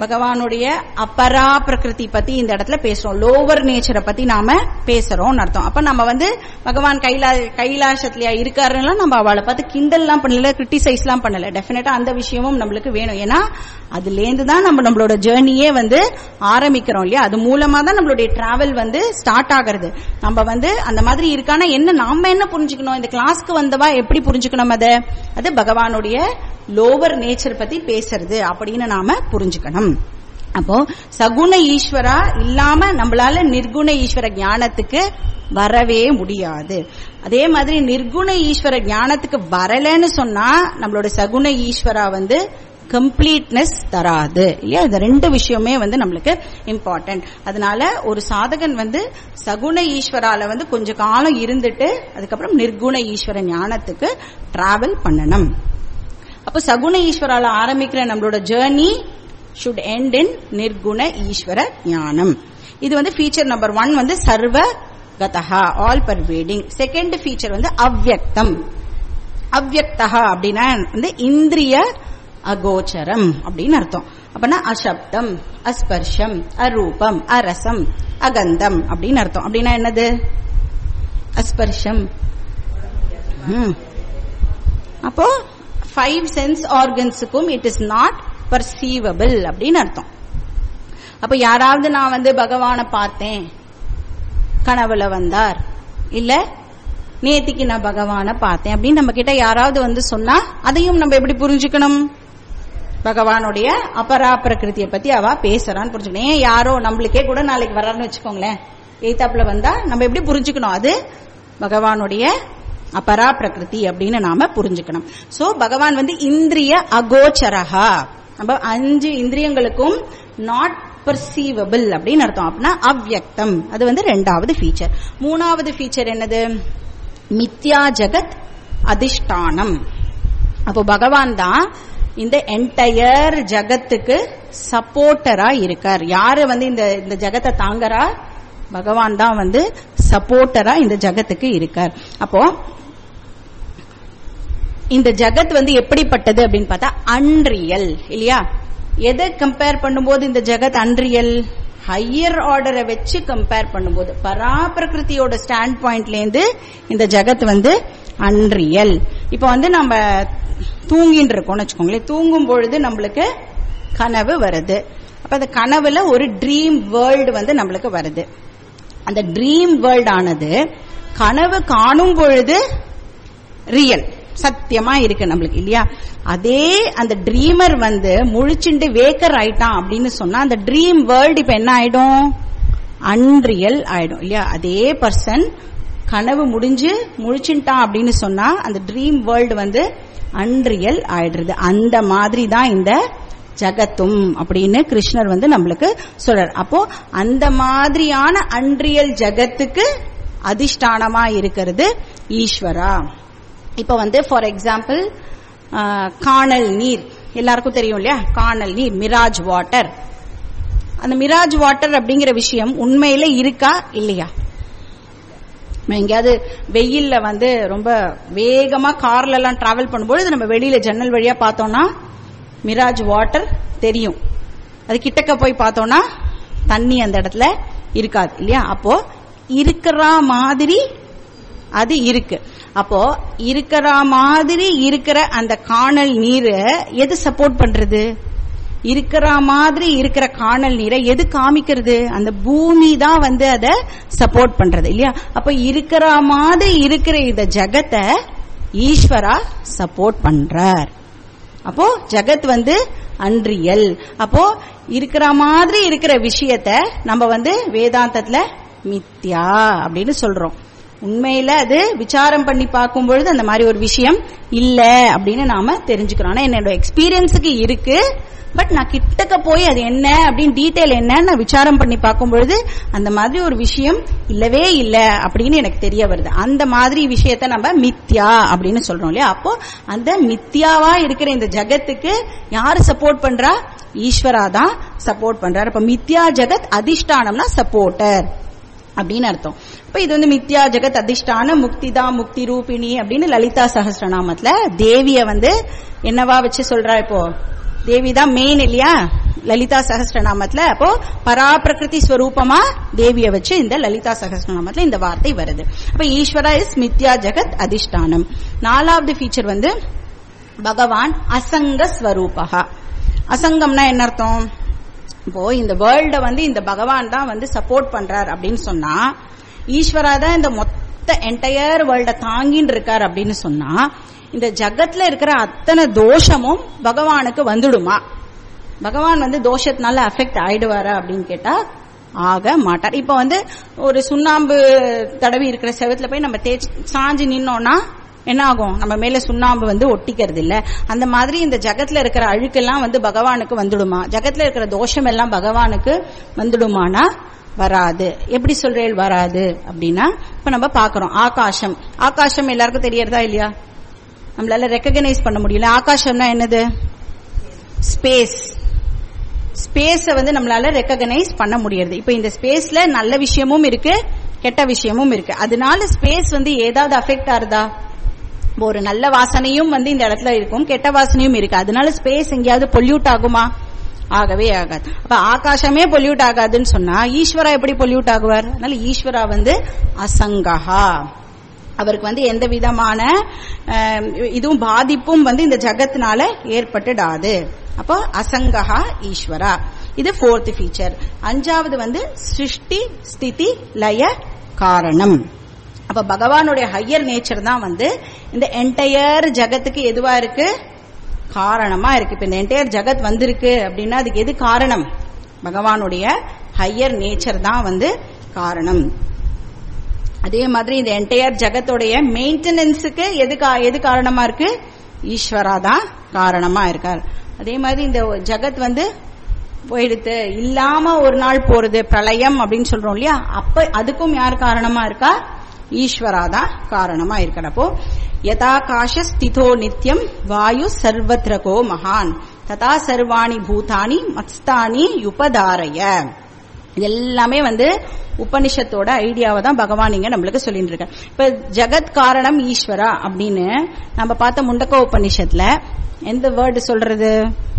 பகவானுடைய அப்பரா பிரகிருதி பத்தி இந்த இடத்துல பேசுறோம் லோவர் நேச்சரை பத்தி நாம பேசுறோம்னு அர்த்தம் அப்ப நம்ம வந்து பகவான் கைலா கைலாசத்திலயா இருக்காருன்னா நம்ம அவளை பார்த்து கிண்டல்லாம் பண்ணல கிரிட்டிசைஸ்லாம் பண்ணல டெஃபினட்டா அந்த விஷயமும் நம்மளுக்கு வேணும் ஏன்னா அதுலேருந்து தான் நம்ம நம்மளோட ஜேர்னியே வந்து ஆரம்பிக்கிறோம் இல்லையா அது மூலமா தான் நம்மளுடைய டிராவல் வந்து ஸ்டார்ட் ஆகிறது நம்ம வந்து அந்த மாதிரி இருக்கானா என்ன நாம என்ன புரிஞ்சுக்கணும் இந்த கிளாஸ்க்கு வந்தவா எப்படி புரிஞ்சுக்கணும் அதை அது பகவானுடைய லோவர் நேச்சர் பத்தி பேசுறது அப்படின்னு நாம புரிஞ்சுக்கணும் அப்போ சகுண ஈஸ்வரா இல்லாம நம்மளால நிர்குண ஈஸ்வர ஞானத்துக்கு வரவே முடியாது அதே மாதிரி நிர்குண ஈஸ்வர ஞானத்துக்கு வரலன்னு சொன்னா நம்மளோட சகுண ஈஸ்வரா வந்து கம்ப்ளீட்னஸ் தராது இல்லையா இந்த ரெண்டு விஷயமே வந்து நம்மளுக்கு இம்பார்ட்டன்ட் அதனால ஒரு சாதகன் வந்து சகுண ஈஸ்வரால வந்து கொஞ்ச காலம் இருந்துட்டு அதுக்கப்புறம் நிர்குண ஈஸ்வர ஞானத்துக்கு டிராவல் பண்ணணும் அப்ப சகுண ஈஸ்வரால ஆரம்பிக்கிற நம்மளோட ஜேர்னி ஷுட் எண்ட் இன் நிர்குண ஈஸ்வர ஞானம் இது வந்து ஃபீச்சர் நம்பர் ஒன் வந்து சர்வ கதஹா ஆல் பர்வேடிங் செகண்ட் ஃபீச்சர் வந்து அவ்யக்தம் அவ்யக்தஹா அப்படின்னா வந்து இந்திரிய அகோச்சரம் அப்படின்னு அர்த்தம் அப்படின்னா அசப்தம் அஸ்பர்ஷம் அரூபம் அரசம் அகந்தம் அப்படின்னு அர்த்தம் அப்படின்னா என்னது அஸ்பர்ஷம் ம். அப்போ ஃபைவ் சென்ஸ் ஆர்கன்ஸுக்கும் இட் இஸ் நாட் பர்சீவபிள் அப்படின்னு அர்த்தம் அப்ப யாராவது நான் வந்து பகவானை பார்த்தேன் கனவுல வந்தார் இல்ல நேத்திக்கு நான் பகவானை பார்த்தேன் அப்படின்னு நம்ம கிட்ட யாராவது வந்து சொன்னா அதையும் நம்ம எப்படி புரிஞ்சுக்கணும் பகவானுடைய அபரா பிரகிருதியை பத்தி அவ பேசுறான்னு புரிஞ்சுக்கணும் ஏன் யாரோ நம்மளுக்கே கூட நாளைக்கு வர்றாருன்னு வச்சுக்கோங்களேன் எய்தாப்புல வந்தா நம்ம எப்படி புரிஞ்சுக்கணும் அது பகவானுடைய அபரா பிரகிருதி அப்படின்னு நாம புரிஞ்சுக்கணும் சோ பகவான் வந்து இந்திரிய அகோச்சரஹா நம்ம அஞ்சு இந்திரியங்களுக்கும் நாட் பர்சீவபிள் அப்படின்னு அர்த்தம் அப்படின்னா அவ்யக்தம் அது வந்து ரெண்டாவது ஃபீச்சர் மூணாவது ஃபீச்சர் என்னது மித்யா ஜெகத் அதிஷ்டானம் அப்போ பகவான் தான் இந்த என்டையர் ஜகத்துக்கு சப்போர்ட்டரா இருக்கார் யாரு வந்து இந்த இந்த ஜகத்தை தாங்கறா பகவான் தான் வந்து சப்போர்ட்டரா இந்த ஜகத்துக்கு இருக்கார் அப்போ இந்த ஜகத் வந்து எப்படிப்பட்டது அப்படின்னு பார்த்தா அன்ரியல் இல்லையா எதை கம்பேர் பண்ணும்போது இந்த ஜெகத் அன்ரியல் ஹையர் ஆர்டரை வச்சு கம்பேர் பண்ணும்போது பராபிரகிருதியோட ஸ்டாண்ட் பாயிண்ட்ல இருந்து இந்த ஜெகத் வந்து அன்ரியல் இப்போ வந்து நம்ம தூங்கிட்டு இருக்கோம்னு வச்சுக்கோங்களேன் தூங்கும் பொழுது நம்மளுக்கு கனவு வருது அப்ப அந்த கனவுல ஒரு ட்ரீம் வேர்ல்டு வந்து நம்மளுக்கு வருது அந்த ட்ரீம் வேர்ல்ட் ஆனது கனவு காணும் பொழுது ரியல் சத்தியமா இருக்கு நம்மளுக்கு இல்லையா அதே அந்த ட்ரீமர் வந்து முழிச்சுண்டு வேக்கர் ஆயிட்டான் அப்படின்னு சொன்னா அந்த ட்ரீம் வேர்ல்டு இப்ப என்ன ஆயிடும் அன்ரியல் ஆயிடும் இல்லையா அதே பர்சன் கனவு முடிஞ்சு முழிச்சுட்டான் அப்படின்னு சொன்னா அந்த ட்ரீம் வேர்ல்டு வந்து அன்ரியல் ஆயிடுறது அந்த மாதிரி தான் இந்த ஜகத்தும் அப்படின்னு கிருஷ்ணர் வந்து நம்மளுக்கு சொல்றார் அப்போ அந்த மாதிரியான அன்ரியல் ஜகத்துக்கு அதிஷ்டானமா இருக்கிறது ஈஸ்வரா இப்ப வந்து ஃபார் எக்ஸாம்பிள் காணல் நீர் எல்லாருக்கும் தெரியும் இல்லையா காணல் நீர் மிராஜ் வாட்டர் அந்த மிராஜ் வாட்டர் அப்படிங்கிற விஷயம் உண்மையில இருக்கா இல்லையா நம்ம எங்கேயாவது வெயில்ல வந்து ரொம்ப வேகமா கார்ல எல்லாம் டிராவல் பண்ணும்போது நம்ம வெளியில ஜன்னல் வழியா பார்த்தோம்னா மிராஜ் வாட்டர் தெரியும் அது கிட்டக்க போய் பார்த்தோம்னா தண்ணி அந்த இடத்துல இருக்காது இல்லையா அப்போ இருக்கிற மாதிரி அது இருக்கு அப்போ இருக்கிற மாதிரி இருக்கிற அந்த காணல் நீரை எது சப்போர்ட் பண்றது இருக்கிற மாதிரி இருக்கிற காணல் நீரை எது காமிக்கிறது அந்த பூமி தான் வந்து அதை சப்போர்ட் பண்றது இல்லையா அப்ப இருக்கிற மாதிரி இருக்கிற இந்த ஜகத்தை ஈஸ்வரா சப்போர்ட் பண்றார் அப்போ ஜகத் வந்து அன்ரியல் அப்போ இருக்கிற மாதிரி இருக்கிற விஷயத்த நம்ம வந்து வேதாந்தத்துல மித்யா அப்படின்னு சொல்றோம் உண்மையில அது விசாரம் பண்ணி பார்க்கும் பொழுது அந்த மாதிரி ஒரு விஷயம் இல்ல அப்படின்னு நாம தெரிஞ்சுக்கிறோம் ஆனா என்னோட எக்ஸ்பீரியன்ஸுக்கு இருக்கு பட் நான் கிட்டக்க போய் அது என்ன அப்படின்னு டீட்டெயில் என்னன்னு நான் விசாரம் பண்ணி பார்க்கும் பொழுது அந்த மாதிரி ஒரு விஷயம் இல்லவே இல்ல அப்படின்னு எனக்கு தெரிய வருது அந்த மாதிரி விஷயத்த நம்ம மித்யா அப்படின்னு சொல்றோம் இல்லையா அப்போ அந்த மித்யாவா இருக்கிற இந்த ஜகத்துக்கு யாரு சப்போர்ட் பண்றா ஈஸ்வரா தான் சப்போர்ட் பண்றாரு அப்ப மித்யா ஜகத் அதிஷ்டானம்னா சப்போர்ட்டர் அப்படின்னு அர்த்தம் இப்ப இது வந்து மித்யா ஜெகத் அதிஷ்டான முக்திதா முக்தி ரூபிணி அப்படின்னு லலிதா சகஸ்ரநாமத்துல தேவிய வந்து என்னவா வச்சு சொல்றா இப்போ தேவி தான் மெயின் இல்லையா லலிதா சகஸ்ரநாமத்துல அப்போ பராபிரகிருதி ஸ்வரூபமா தேவிய வச்சு இந்த லலிதா சகஸ்ரநாமத்துல இந்த வார்த்தை வருது அப்ப ஈஸ்வரா இஸ் மித்யா ஜெகத் அதிஷ்டானம் நாலாவது ஃபீச்சர் வந்து பகவான் அசங்க ஸ்வரூபகா அசங்கம்னா என்ன அர்த்தம் இப்போ இந்த வேர்ல்ட வந்து இந்த பகவான் தான் வந்து சப்போர்ட் பண்றார் அப்படின்னு சொன்னா ஈஸ்வரா தான் இந்த மொத்த என்டையர் வேர்ல்ட தாங்கின்னு இருக்கார் அப்படின்னு சொன்னா இந்த ஜகத்துல இருக்கிற அத்தனை தோஷமும் பகவானுக்கு வந்துடுமா பகவான் வந்து தோஷத்தினால அஃபெக்ட் ஆயிடுவாரா அப்படின்னு கேட்டா ஆக மாட்டார் இப்ப வந்து ஒரு சுண்ணாம்பு தடவி இருக்கிற செவத்துல போய் நம்ம தேய்ச்சி சாஞ்சு நின்னோம்னா என்ன ஆகும் நம்ம மேல சுண்ணாம்பு வந்து ஒட்டிக்கிறது இல்ல அந்த மாதிரி இந்த ஜகத்துல இருக்கிற அழுக்கெல்லாம் வந்து பகவானுக்கு வந்துடுமா ஜகத்துல இருக்கிற தோஷம் எல்லாம் பகவானுக்கு வந்துடுமானா வராது எப்படி சொல்றேன் வராது அப்படின்னா இப்ப நம்ம பாக்குறோம் ஆகாசம் ஆகாசம் எல்லாருக்கும் தெரியறதா இல்லையா நம்மளால ரெக்கக்னைஸ் பண்ண முடியல ஆகாசம்னா என்னது ஸ்பேஸ் ஸ்பேஸ வந்து நம்மளால ரெக்கக்னைஸ் பண்ண முடியாது இப்ப இந்த ஸ்பேஸ்ல நல்ல விஷயமும் இருக்கு கெட்ட விஷயமும் இருக்கு அதனால ஸ்பேஸ் வந்து ஏதாவது அஃபெக்ட் ஆறுதா ஒரு நல்ல வாசனையும் வந்து இந்த இடத்துல இருக்கும் கெட்ட வாசனையும் இருக்கு அதனால ஸ்பேஸ் எங்கேயாவது பொல்யூட் ஆகுமா ஆகவே ஆகாது அப்ப ஆகாசமே பொல்யூட் ஆகாதுன்னு சொன்னா ஈஸ்வரா எப்படி பொல்யூட் ஆகுவார் அதனால ஈஸ்வரா வந்து அசங்கஹா அவருக்கு வந்து எந்த விதமான அஹ், இதுவும் பாதிப்பும் வந்து இந்த ஜகத்தினால ஏற்பட்டுடாது அப்போ அசங்கஹா ஈஸ்வரா இது ஃபோர்த் ஃபீச்சர் அஞ்சாவது வந்து சிருஷ்டி ஸ்திதி லய காரணம் அப்ப பகவானுடைய ஹையர் நேச்சர் தான் வந்து இந்த என்டையர் ஜகத்துக்கு எதுவா இருக்கு காரணமா இருக்கு இப்ப இந்த என்டையர் ஜகத் வந்திருக்கு அப்படின்னா அதுக்கு எது காரணம் பகவானுடைய ஹையர் நேச்சர் தான் வந்து காரணம் அதே மாதிரி இந்த என்டையர் ஜகத்தோடைய மெயின்டெனன்ஸுக்கு எது கா- எது காரணமா இருக்கு ஈஸ்வரா தான் காரணமா இருக்கார் அதே மாதிரி இந்த ஜகத் வந்து போயிடுத்து இல்லாம ஒரு நாள் போறது பிரளயம் அப்படின்னு சொல்றோம் இல்லையா அப்ப அதுக்கும் யார் காரணமா இருக்கா ஈஸ்வரா தான் காரணமா இருக்கார் அப்போ யதாகாஷ ஸ்திதோ நித்யம் வாயு சர்வத்ரகோ மகான் ததா சர்வாணி பூதானி மஸ்தானி யுபதாரய இது எல்லாமே வந்து உபனிஷத்தோட ஐடியாவை தான் பகவான் இங்க நம்மளுக்கு சொல்லிட்டு இருக்க இப்ப ஜகத் காரணம் ஈஸ்வரா அப்படின்னு நம்ம பார்த்த முண்டக்க உபனிஷத்துல எந்த வேர்டு சொல்றது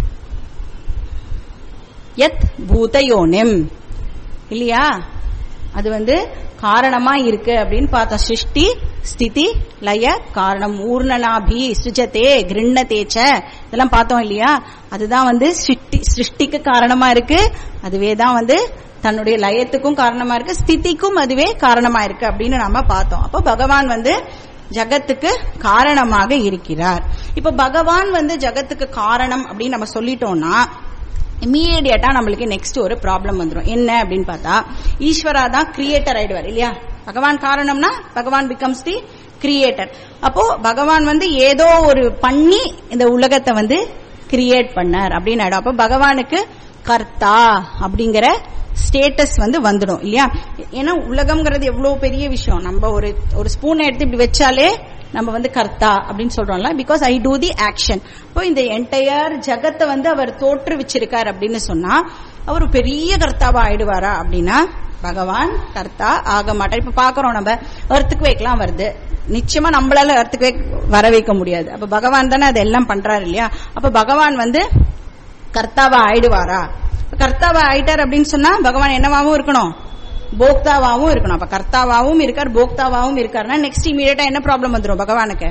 யத் பூதயோனிம் இல்லையா அது வந்து காரணமா இருக்கு அப்படின்னு பார்த்தோம் சிருஷ்டி ஸ்திதி லய காரணம் ஊர்ணனாபி சுஜதே கிருண்ணதேச்ச இதெல்லாம் பார்த்தோம் இல்லையா அதுதான் வந்து சிருஷ்டி சிருஷ்டிக்கு காரணமா இருக்கு அதுவே தான் வந்து தன்னுடைய லயத்துக்கும் காரணமா இருக்கு ஸ்திதிக்கும் அதுவே காரணமா இருக்கு அப்படின்னு நாம பார்த்தோம் அப்போ பகவான் வந்து ஜகத்துக்கு காரணமாக இருக்கிறார் இப்ப பகவான் வந்து ஜகத்துக்கு காரணம் அப்படின்னு நம்ம சொல்லிட்டோம்னா இம்மீடியட்டா நம்மளுக்கு நெக்ஸ்ட் ஒரு ப்ராப்ளம் வந்துடும் என்ன அப்படின்னு பார்த்தா ஈஸ்வரா தான் கிரியேட்டர் ஆயிடுவார் இல்லையா பகவான் காரணம்னா பகவான் பிகம்ஸ் தி கிரியேட்டர் அப்போ பகவான் வந்து ஏதோ ஒரு பண்ணி இந்த உலகத்தை வந்து கிரியேட் பண்ணார் அப்படின்னு ஆயிடும் அப்போ பகவானுக்கு கர்த்தா அப்படிங்கிற ஸ்டேட்டஸ் வந்து வந்துடும் இல்லையா ஏன்னா உலகம்ங்கிறது எவ்வளவு பெரிய விஷயம் நம்ம ஒரு ஒரு ஸ்பூனை எடுத்து இப்படி வச்சாலே நம்ம வந்து கர்த்தா அப்படின்னு சொல்றோம்ல because I do the action இப்போ இந்த என்டையர் ஜகத்தை வந்து அவர் தோற்றுவிச்சிருக்கார் அப்படின்னு சொன்னா அவர் பெரிய கர்த்தாவா ஆயிடுவாரா அப்படின்னா பகவான் கர்த்தா ஆக மாட்டார் இப்ப பாக்குறோம் நம்ம எர்த்துக்கு வைக்கலாம் வருது நிச்சயமா நம்மளால எர்த்துக்கு வர வைக்க முடியாது அப்ப பகவான் தானே அதெல்லாம் பண்றாரு இல்லையா அப்ப பகவான் வந்து கர்த்தாவா ஆயிடுவாரா கர்த்தாவா ஆயிட்டார் அப்படின்னு சொன்னா பகவான் என்னவாவும் இருக்கணும் போக்தாவாவும் இருக்கணும் அப்ப கர்த்தாவாவும் இருக்கார் போக்தாவாவும் இருக்காருன்னா நெக்ஸ்ட் இமீடியட்டா என்ன ப்ராப்ளம் வந்துரும் பகவானுக்கு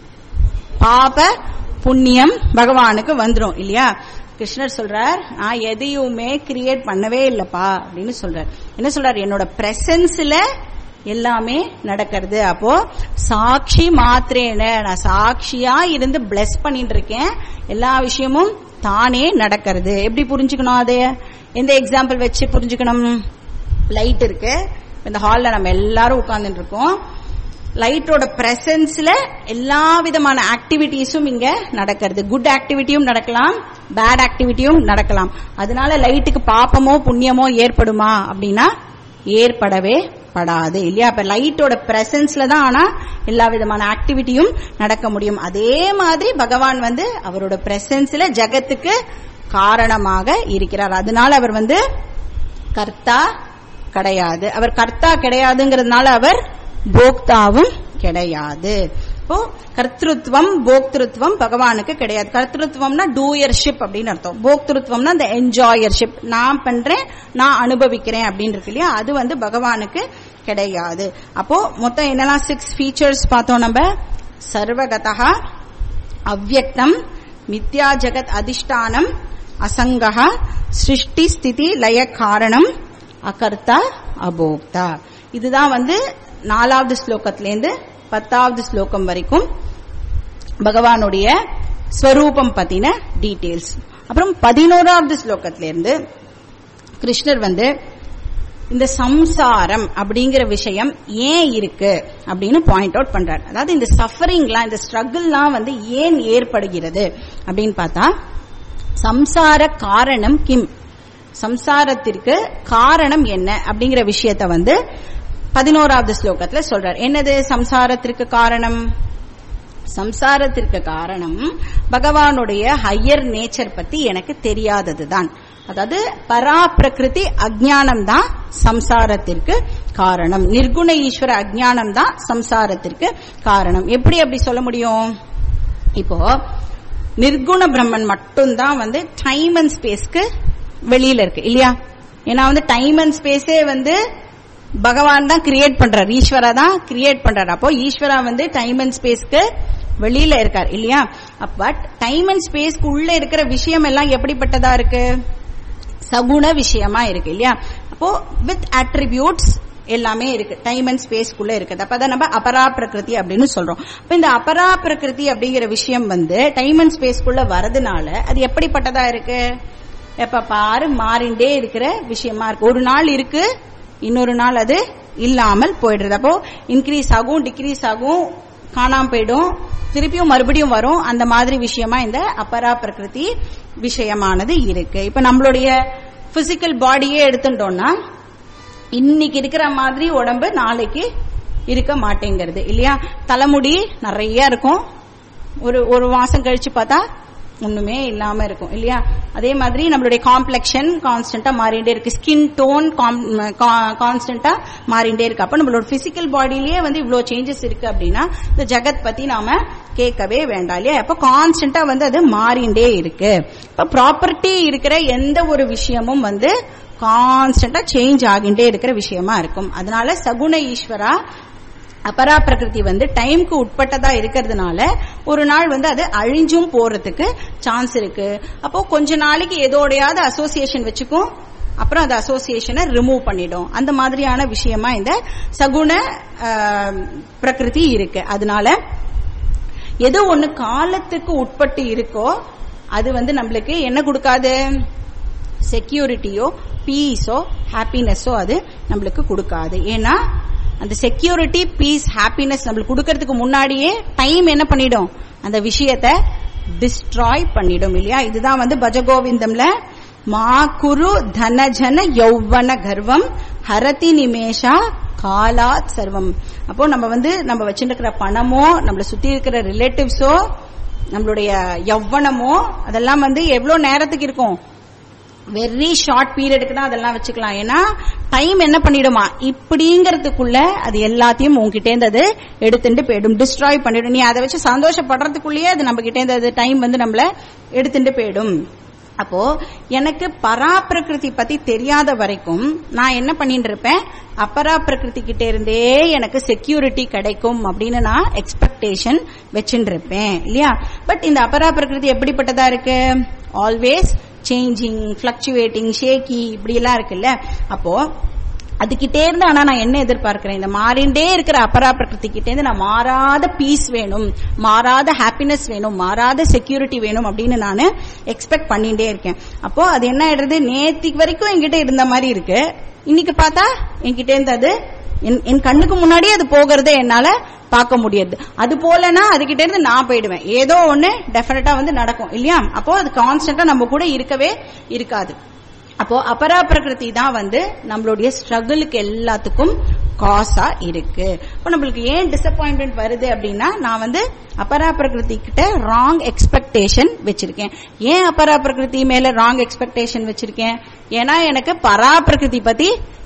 பாப புண்ணியம் பகவானுக்கு வந்துரும் இல்லையா கிருஷ்ணர் சொல்றார் நான் எதையுமே கிரியேட் பண்ணவே இல்லப்பா அப்படின்னு சொல்றார் என்ன சொல்றார் என்னோட பிரசன்ஸ்ல எல்லாமே நடக்கிறது அப்போ சாட்சி மாத்திரேன நான் சாட்சியா இருந்து பிளஸ் பண்ணிட்டு இருக்கேன் எல்லா விஷயமும் தானே நடக்கிறது எப்படி புரிஞ்சுக்கணும் அது எந்த எக்ஸாம்பிள் வச்சு புரிஞ்சுக்கணும் லைட் இருக்கு இந்த ஹால்ல நம்ம எல்லாரும் உட்கார்ந்துட்டு இருக்கோம் லைட்டோட பிரசன்ஸ்ல எல்லா விதமான ஆக்டிவிட்டிஸும் இங்க நடக்கிறது குட் ஆக்டிவிட்டியும் நடக்கலாம் பேட் ஆக்டிவிட்டியும் நடக்கலாம் அதனால லைட்டுக்கு பாப்பமோ புண்ணியமோ ஏற்படுமா அப்படின்னா ஏற்படவே படாது இல்லையா இப்ப லைட்டோட பிரசன்ஸ்ல தான் ஆனா எல்லா விதமான ஆக்டிவிட்டியும் நடக்க முடியும் அதே மாதிரி பகவான் வந்து அவரோட பிரசன்ஸ்ல ஜகத்துக்கு காரணமாக இருக்கிறார் அதனால அவர் வந்து கர்த்தா கிடையாது அவர் கர்த்தா கிடையாதுங்கிறதுனால அவர் போக்தாவும் கிடையாது அப்போ கர்த்திருவம் போக்திருத்துவம் பகவானுக்கு கிடையாது கர்த்திருவம்னா டூயர்ஷிப் அப்படின்னு அர்த்தம் போக்திருத்துவம்னா அந்த என்ஜாயர்ஷிப் நான் பண்றேன் நான் அனுபவிக்கிறேன் அப்படின்னு இருக்கு இல்லையா அது வந்து பகவானுக்கு கிடையாது அப்போ மொத்தம் என்னெல்லாம் சிக்ஸ் ஃபீச்சர்ஸ் பார்த்தோம் நம்ம சர்வகதா அவ்யக்தம் மித்யா ஜகத் அதிஷ்டானம் அசங்கா சிருஷ்டி ஸ்திதி லய காரணம் அகர்த்தா அபோக்தா இதுதான் வந்து நாலாவது ஸ்லோகத்திலேருந்து பத்தாவது ஸ்லோகம் வரைக்கும் பகவானுடைய ஸ்வரூபம் பத்தின டீடைல்ஸ் அப்புறம் பதினோராவது ஸ்லோகத்திலிருந்து கிருஷ்ணர் வந்து இந்த சம்சாரம் அப்படிங்கிற விஷயம் ஏன் இருக்கு அப்படின்னு பாயிண்ட் அவுட் பண்றாரு அதாவது இந்த சஃபரிங்லாம் இந்த ஸ்ட்ரகிள்லாம் வந்து ஏன் ஏற்படுகிறது அப்படின்னு பார்த்தா சம்சார காரணம் கிம் சம்சாரத்திற்கு காரணம் என்ன அப்படிங்கிற விஷயத்த வந்து பதினோராவது ஸ்லோகத்துல சொல்றார் என்னது சம்சாரத்திற்கு காரணம் சம்சாரத்திற்கு காரணம் பகவானுடைய ஹையர் நேச்சர் பத்தி எனக்கு தெரியாததுதான் அதாவது பரா பிரகிருதி அஜானம் தான் சம்சாரத்திற்கு காரணம் நிர்குண ஈஸ்வர அஜானம் தான் சம்சாரத்திற்கு காரணம் எப்படி அப்படி சொல்ல முடியும் இப்போ நிர்குண பிரம்மன் மட்டும்தான் வந்து டைம் அண்ட் ஸ்பேஸ்க்கு வெளியில இருக்கு இல்லையா ஏன்னா வந்து டைம் அண்ட் ஸ்பேஸே வந்து பகவான் தான் கிரியேட் பண்றார் ஈஸ்வரா தான் கிரியேட் பண்றாரு அப்போ ஈஸ்வரா வந்து டைம் அண்ட் ஸ்பேஸ்க்கு வெளியில இருக்கார் இல்லையா பட் டைம் அண்ட் ஸ்பேஸ்க்கு உள்ள இருக்கிற விஷயம் எல்லாம் எப்படிப்பட்டதா இருக்கு சகுண விஷயமா இருக்கு இல்லையா அப்போ வித் அட்ரிபியூட்ஸ் எல்லாமே இருக்கு டைம் அண்ட் ஸ்பேஸ்க்குள்ள இருக்குது அப்பதான் நம்ம அபரா பிரகிருதி அப்படின்னு சொல்றோம் இப்ப இந்த அபரா பிரகிருதி அப்படிங்கிற விஷயம் வந்து டைம் அண்ட் ஸ்பேஸ்க்குள்ள வரதுனால அது எப்படிப்பட்டதா இருக்கு எப்ப பாரு மாறிண்டே இருக்கிற விஷயமா இருக்கு ஒரு நாள் இருக்கு இன்னொரு நாள் அது இல்லாமல் போயிடுறது அப்போ இன்க்ரீஸ் ஆகும் டிக்ரீஸ் ஆகும் காணாம போயிடும் திருப்பியும் மறுபடியும் வரும் அந்த மாதிரி விஷயமா இந்த அப்பரா பிரகிருதி விஷயமானது இருக்கு இப்ப நம்மளுடைய பிசிக்கல் பாடியே எடுத்துட்டோம்னா இன்னைக்கு இருக்கிற மாதிரி உடம்பு நாளைக்கு இருக்க மாட்டேங்கிறது இல்லையா தலைமுடி நிறைய இருக்கும் ஒரு ஒரு மாசம் கழிச்சு பார்த்தா ஒண்ணுமே இல்லாம இருக்கும் இல்லையா அதே மாதிரி நம்மளுடைய காம்ப்ளெக்ஷன் கான்ஸ்டன்டா மாறிண்டே இருக்கு ஸ்கின் டோன் கான்ஸ்டன்டா மாறிண்டே இருக்கு அப்ப நம்மளோட பிசிக்கல் பாடியிலேயே வந்து இவ்வளவு சேஞ்சஸ் இருக்கு அப்படின்னா இந்த ஜெகத் பத்தி நாம கேட்கவே வேண்டாம் இல்லையா அப்ப கான்ஸ்டன்டா வந்து அது மாறிண்டே இருக்கு இப்ப ப்ராப்பர்ட்டி இருக்கிற எந்த ஒரு விஷயமும் வந்து கான்ஸ்டன்டா சேஞ்ச் ஆகிண்டே இருக்கிற விஷயமா இருக்கும் அதனால சகுண ஈஸ்வரா அபரா பிரகிருதி வந்து டைம்க்கு உட்பட்டதா இருக்கிறதுனால ஒரு நாள் வந்து அது அழிஞ்சும் போறதுக்கு சான்ஸ் இருக்கு அப்போ கொஞ்ச நாளைக்கு எதோடையாவது அசோசியேஷன் வச்சுக்கும் அப்புறம் அந்த அசோசியேஷனை ரிமூவ் பண்ணிடும் அந்த மாதிரியான விஷயமா இந்த சகுண பிரகிருதி இருக்கு அதனால எது ஒண்ணு காலத்துக்கு உட்பட்டு இருக்கோ அது வந்து நம்மளுக்கு என்ன கொடுக்காது செக்யூரிட்டியோ பீஸோ ஹாப்பினஸோ அது நம்மளுக்கு கொடுக்காது ஏன்னா அந்த செக்யூரிட்டி பீஸ் ஹாப்பினஸ் நம்மளுக்கு கொடுக்கறதுக்கு முன்னாடியே டைம் என்ன பண்ணிடும் அந்த விஷயத்த டிஸ்ட்ராய் பண்ணிடும் இல்லையா இதுதான் வந்து பஜகோவிந்தம்ல மா குரு தனஜன யௌவன கர்வம் ஹரதி நிமேஷா காலாத் சர்வம் அப்போ நம்ம வந்து நம்ம வச்சிருக்கிற பணமோ நம்மள சுத்தி இருக்கிற ரிலேட்டிவ்ஸோ நம்மளுடைய யௌவனமோ அதெல்லாம் வந்து எவ்வளவு நேரத்துக்கு இருக்கும் வெரி ஷார்ட் பீரியடுக்கு தான் அதெல்லாம் வச்சுக்கலாம் ஏன்னா டைம் என்ன பண்ணிடுமா இப்படிங்கிறதுக்குள்ள அது எல்லாத்தையும் உங்ககிட்ட இருந்து அது எடுத்துட்டு போயிடும் டிஸ்ட்ராய் பண்ணிடும் நீ அதை வச்சு சந்தோஷப்படுறதுக்குள்ளேயே அது நம்ம கிட்ட இருந்து அது டைம் வந்து நம்மள எடுத்துட்டு போயிடும் அப்போ எனக்கு பரா பிரகிருதி பத்தி தெரியாத வரைக்கும் நான் என்ன பண்ணிட்டு இருப்பேன் அப்பரா பிரகிருதி கிட்ட இருந்தே எனக்கு செக்யூரிட்டி கிடைக்கும் அப்படின்னு நான் எக்ஸ்பெக்டேஷன் வச்சுட்டு இருப்பேன் இல்லையா பட் இந்த அப்பரா பிரகிருதி எப்படிப்பட்டதா இருக்கு ஆல்வேஸ் சேஞ்சிங் பிளக்சுவேட்டிங் ஷேக்கி இப்படி எல்லாம் இருக்குல்ல அப்போ அதுகிட்டே இருந்து ஆனா நான் என்ன எதிர்பார்க்கிறேன் இந்த மாறிண்டே இருக்கிற அபரா பிரகிருதி கிட்டே இருந்து நான் மாறாத பீஸ் வேணும் மாறாத ஹாப்பினஸ் வேணும் மாறாத செக்யூரிட்டி வேணும் அப்படின்னு நான் எக்ஸ்பெக்ட் பண்ணிட்டே இருக்கேன் அப்போ அது என்ன ஆயிடுறது நேத்திக்கு வரைக்கும் என்கிட்ட இருந்த மாதிரி இருக்கு இன்னைக்கு பார்த்தா என்கிட்ட இருந்து அது என் கண்ணுக்கு முன்னாடியே அது போகிறதே என்னால பார்க்க முடியாது அது போலனா அதுகிட்ட இருந்து நான் போயிடுவேன் ஏதோ ஒண்ணு டெஃபினட்டா வந்து நடக்கும் இல்லையா அப்போ அது கான்ஸ்டன்டா நம்ம கூட இருக்கவே இருக்காது அப்போ அபரா பிரகிருதி தான் வந்து நம்மளுடைய ஸ்ட்ரகிளுக்கு எல்லாத்துக்கும் காசா இருக்கு இப்போ நம்மளுக்கு ஏன் டிசப்பாயின்மெண்ட் வருது அப்படின்னா நான் வந்து அபரா பிரகிருதி கிட்ட ராங் எக்ஸ்பெக்டேஷன் வச்சிருக்கேன் ஏன் அபரா பிரகிருதி மேல ராங் எக்ஸ்பெக்டேஷன் வச்சிருக்கேன் ஏன்னா எனக்கு பரா பிரகிருதி பத்தி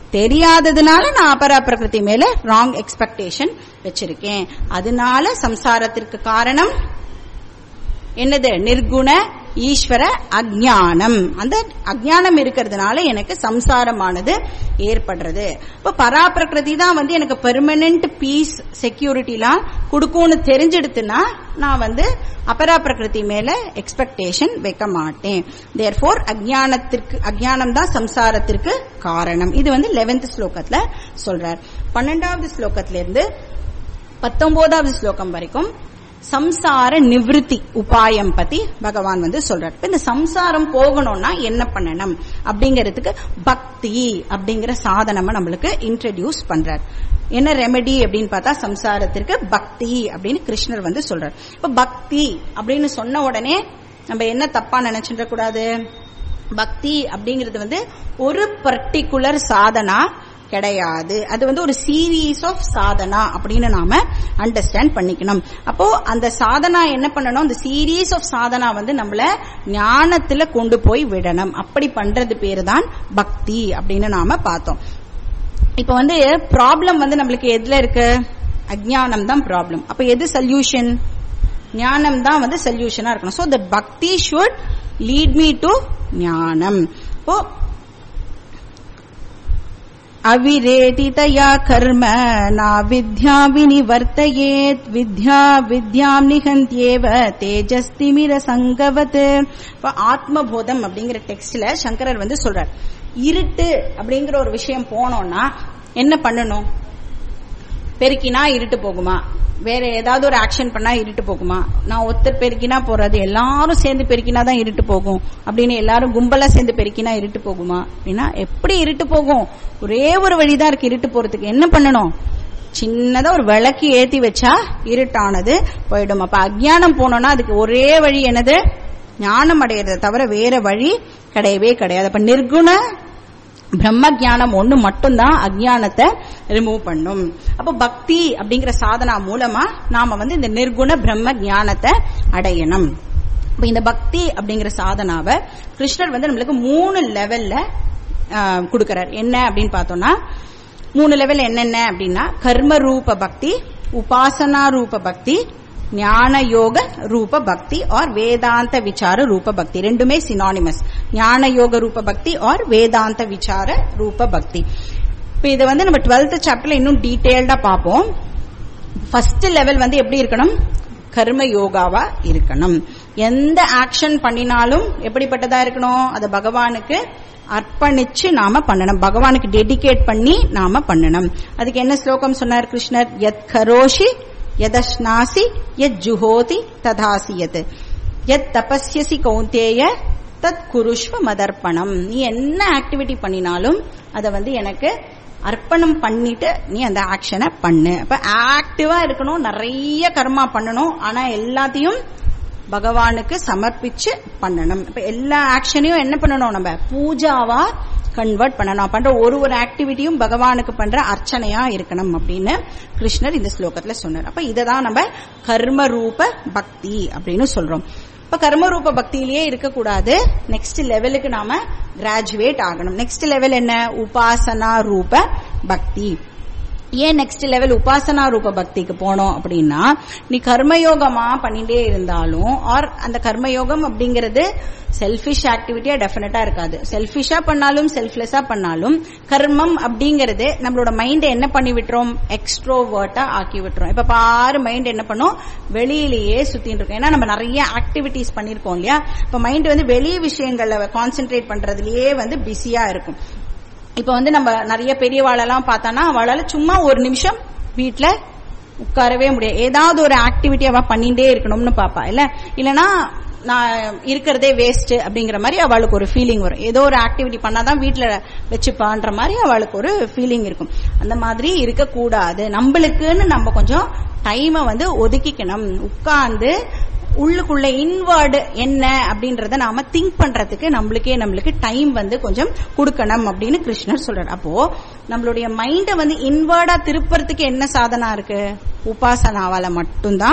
தெரியாததுனால நான் அபரா பிரகிருதி மேல ராங் எக்ஸ்பெக்டேஷன் வச்சிருக்கேன் அதனால சம்சாரத்திற்கு காரணம் என்னது நிர்குண ஈஸ்வர அஜ்ஞானம் அந்த அஜ்ஞானம் இருக்கிறதுனால எனக்கு சம்சாரமானது ஏற்படுறது இப்ப பராப்பிரகிருதி தான் வந்து எனக்கு பெர்மனன்ட் பீஸ் செக்யூரிட்டிலாம் கொடுக்கும்னு தெரிஞ்சிடுத்துன்னா நான் வந்து அபரா பிரகிருதி மேல எக்ஸ்பெக்டேஷன் வைக்க மாட்டேன் தேர் ஃபோர் அஜ்ஞானத்திற்கு அஜ்ஞானம் தான் சம்சாரத்திற்கு காரணம் இது வந்து லெவன்த் ஸ்லோகத்துல சொல்றார் பன்னெண்டாவது ஸ்லோகத்துல இருந்து பத்தொன்பதாவது ஸ்லோகம் வரைக்கும் சம்சார நிவிருத்தி உபாயம் பத்தி பகவான் வந்து சொல்றார் இப்ப இந்த சம்சாரம் போகணும்னா என்ன பண்ணணும் அப்படிங்கறதுக்கு பக்தி அப்படிங்கிற சாதனமா நம்மளுக்கு இன்ட்ரடியூஸ் பண்றார் என்ன ரெமெடி அப்படின்னு பார்த்தா சம்சாரத்திற்கு பக்தி அப்படின்னு கிருஷ்ணர் வந்து சொல்றார் இப்ப பக்தி அப்படின்னு சொன்ன உடனே நம்ம என்ன தப்பா நினைச்சிட கூடாது பக்தி அப்படிங்கிறது வந்து ஒரு பர்டிகுலர் சாதனா கிடையாது அது வந்து ஒரு சீரீஸ் ஆஃப் சாதனா அப்படின்னு நாம அண்டர்ஸ்டாண்ட் பண்ணிக்கணும் அப்போ அந்த சாதனா என்ன பண்ணணும் அந்த சீரீஸ் ஆஃப் சாதனா வந்து நம்மள ஞானத்துல கொண்டு போய் விடணும் அப்படி பண்றது பேரு தான் பக்தி அப்படின்னு நாம பார்த்தோம் இப்ப வந்து ப்ராப்ளம் வந்து நம்மளுக்கு எதுல இருக்கு அஜ்ஞானம் தான் ப்ராப்ளம் அப்ப எது சொல்யூஷன் ஞானம் தான் வந்து சொல்யூஷனா இருக்கணும் சோ த பக்தி ஷுட் லீட் மீ டு ஞானம் இப்போ अविरेटितया कर्म ना विद्या विनिवर्तयेत् विद्या विद्याम् निहन्त्येव தேஜஸ்திமிரசங்கவத் இப்ப ஆத்மபோதம் அப்படிங்கிற டெக்ஸ்ட்ல சங்கரர் வந்து சொல்றார் இருட்டு அப்படிங்கிற ஒரு விஷயம் போனோம்னா என்ன பண்ணணும் பெருக்கினா இருட்டு போகுமா வேற ஏதாவது ஒரு ஆக்ஷன் பண்ணா இருட்டு போகுமா நான் ஒருத்தர் பெருக்கினா போறது எல்லாரும் சேர்ந்து பெருக்கினா தான் இருட்டு போகும் அப்படின்னு எல்லாரும் கும்பலா சேர்ந்து பெருக்கினா இருட்டு போகுமா அப்படின்னா எப்படி இருட்டு போகும் ஒரே ஒரு வழிதான் இருக்கு இருட்டு போறதுக்கு என்ன பண்ணணும் சின்னதா ஒரு விளக்கு ஏத்தி வச்சா இருட்டானது போயிடும் அப்ப அஜ்ஞானம் போனோம்னா அதுக்கு ஒரே வழி என்னது ஞானம் அடையிறதை தவிர வேற வழி கிடையவே கிடையாது அப்ப நிர்குண பிரம்ம ஜானம் ஒண்ணு மட்டும்தான் அஜ்ஞானத்தை ரிமூவ் பண்ணும் அப்ப பக்தி அப்படிங்கிற சாதனா மூலமா நாம வந்து இந்த நிர்குண பிரம்ம ஞானத்தை அடையணும் இப்ப இந்த பக்தி அப்படிங்கிற சாதனாவை கிருஷ்ணர் வந்து நம்மளுக்கு மூணு லெவல்ல கொடுக்கறார் என்ன அப்படின்னு பார்த்தோம்னா மூணு லெவல் என்னென்ன அப்படின்னா கர்ம ரூப பக்தி உபாசனா ரூப பக்தி ஞான யோக ரூப பக்தி ஆர் வேதாந்த விசார ரூப பக்தி ரெண்டுமே சினானிமஸ் ஞான யோக ரூப பக்தி ஆர் வேதாந்த விசார ரூப பக்தி இப்ப இதை வந்து நம்ம டுவெல்த் சாப்டர்ல இன்னும் டீடைல்டா பார்ப்போம் ஃபர்ஸ்ட் லெவல் வந்து எப்படி இருக்கணும் கர்ம யோகாவா இருக்கணும் எந்த ஆக்ஷன் பண்ணினாலும் எப்படிப்பட்டதா இருக்கணும் அது பகவானுக்கு அர்ப்பணிச்சு நாம பண்ணணும் பகவானுக்கு டெடிகேட் பண்ணி நாம பண்ணணும் அதுக்கு என்ன ஸ்லோகம் சொன்னார் கிருஷ்ணர் யத் கரோஷி யதஷ்னாசி யத் ஜுஹோதி ததாசி யத் யத் தபஸ்யசி கௌந்தேய தத் குருஷ்வ மதர்ப்பணம் நீ என்ன ஆக்டிவிட்டி பண்ணினாலும் அதை வந்து எனக்கு அர்ப்பணம் பண்ணிட்டு நீ அந்த ஆக்ஷனை பண்ணு அப்ப ஆக்டிவா இருக்கணும் நிறைய கர்மா பண்ணணும் ஆனா எல்லாத்தையும் பகவானுக்கு சமர்ப்பிச்சு பண்ணணும் இப்ப எல்லா ஆக்ஷனையும் என்ன பண்ணணும் நம்ம பூஜாவா கன்வெர்ட் பண்ணணும் பண்ற ஒரு ஒரு ஆக்டிவிட்டியும் பகவானுக்கு பண்ற அர்ச்சனையா இருக்கணும் அப்படின்னு கிருஷ்ணர் இந்த ஸ்லோகத்துல சொன்னார் அப்ப இததான் நம்ம கர்ம ரூப பக்தி அப்படின்னு சொல்றோம் இப்ப கர்மரூப பக்தியிலேயே இருக்கக்கூடாது நெக்ஸ்ட் லெவலுக்கு நாம கிராஜுவேட் ஆகணும் நெக்ஸ்ட் லெவல் என்ன உபாசனா ரூப பக்தி ஏன் நெக்ஸ்ட் லெவல் உபாசனா ரூப பக்திக்கு போனோம் அப்படின்னா நீ கர்மயோகமா பண்ணிட்டே இருந்தாலும் ஆர் அந்த கர்மயோகம் அப்படிங்கிறது செல்ஃபிஷ் ஆக்டிவிட்டியா டெஃபினட்டா இருக்காது செல்ஃபிஷா பண்ணாலும் செல்ஃப்லெஸ்ஸா பண்ணாலும் கர்மம் அப்படிங்கிறது நம்மளோட மைண்டை என்ன பண்ணி விட்டுறோம் எக்ஸ்ட்ரோவர்ட்டா ஆக்கி விட்டுறோம் இப்ப பாரு மைண்ட் என்ன பண்ணும் வெளியிலேயே சுத்தின்னு இருக்கும் ஏன்னா நம்ம நிறைய ஆக்டிவிட்டிஸ் பண்ணிருக்கோம் இல்லையா இப்ப மைண்ட் வந்து வெளி விஷயங்கள்ல கான்சென்ட்ரேட் பண்றதுலயே வந்து பிஸியா இருக்கும் இப்ப வந்து நம்ம நிறைய பெரியவாளெல்லாம் பார்த்தோம்னா அவளால சும்மா ஒரு நிமிஷம் வீட்டுல உட்காரவே முடியாது ஏதாவது ஒரு ஆக்டிவிட்டி அவ பண்ணிட்டே இருக்கணும்னு பாப்பா இல்ல இல்லனா நான் இருக்கிறதே வேஸ்ட் அப்படிங்கிற மாதிரி அவளுக்கு ஒரு ஃபீலிங் வரும் ஏதோ ஒரு ஆக்டிவிட்டி பண்ணாதான் வீட்டுல வச்சுப்பான்ற மாதிரி அவளுக்கு ஒரு ஃபீலிங் இருக்கும் அந்த மாதிரி இருக்கக்கூடாது நம்மளுக்குன்னு நம்ம கொஞ்சம் டைமை வந்து ஒதுக்கிக்கணும் உட்கார்ந்து உள்ளுக்குள்ள இன்வர்டு என்ன அப்படின்றத நாம திங்க் பண்றதுக்கு நம்மளுக்கே நம்மளுக்கு டைம் வந்து கொஞ்சம் கொடுக்கணும் அப்படின்னு கிருஷ்ணர் சொல்றாரு அப்போ நம்மளுடைய மைண்டை வந்து இன்வர்டா திருப்பறதுக்கு என்ன சாதனா இருக்கு உபாசனாவால மட்டும்தான்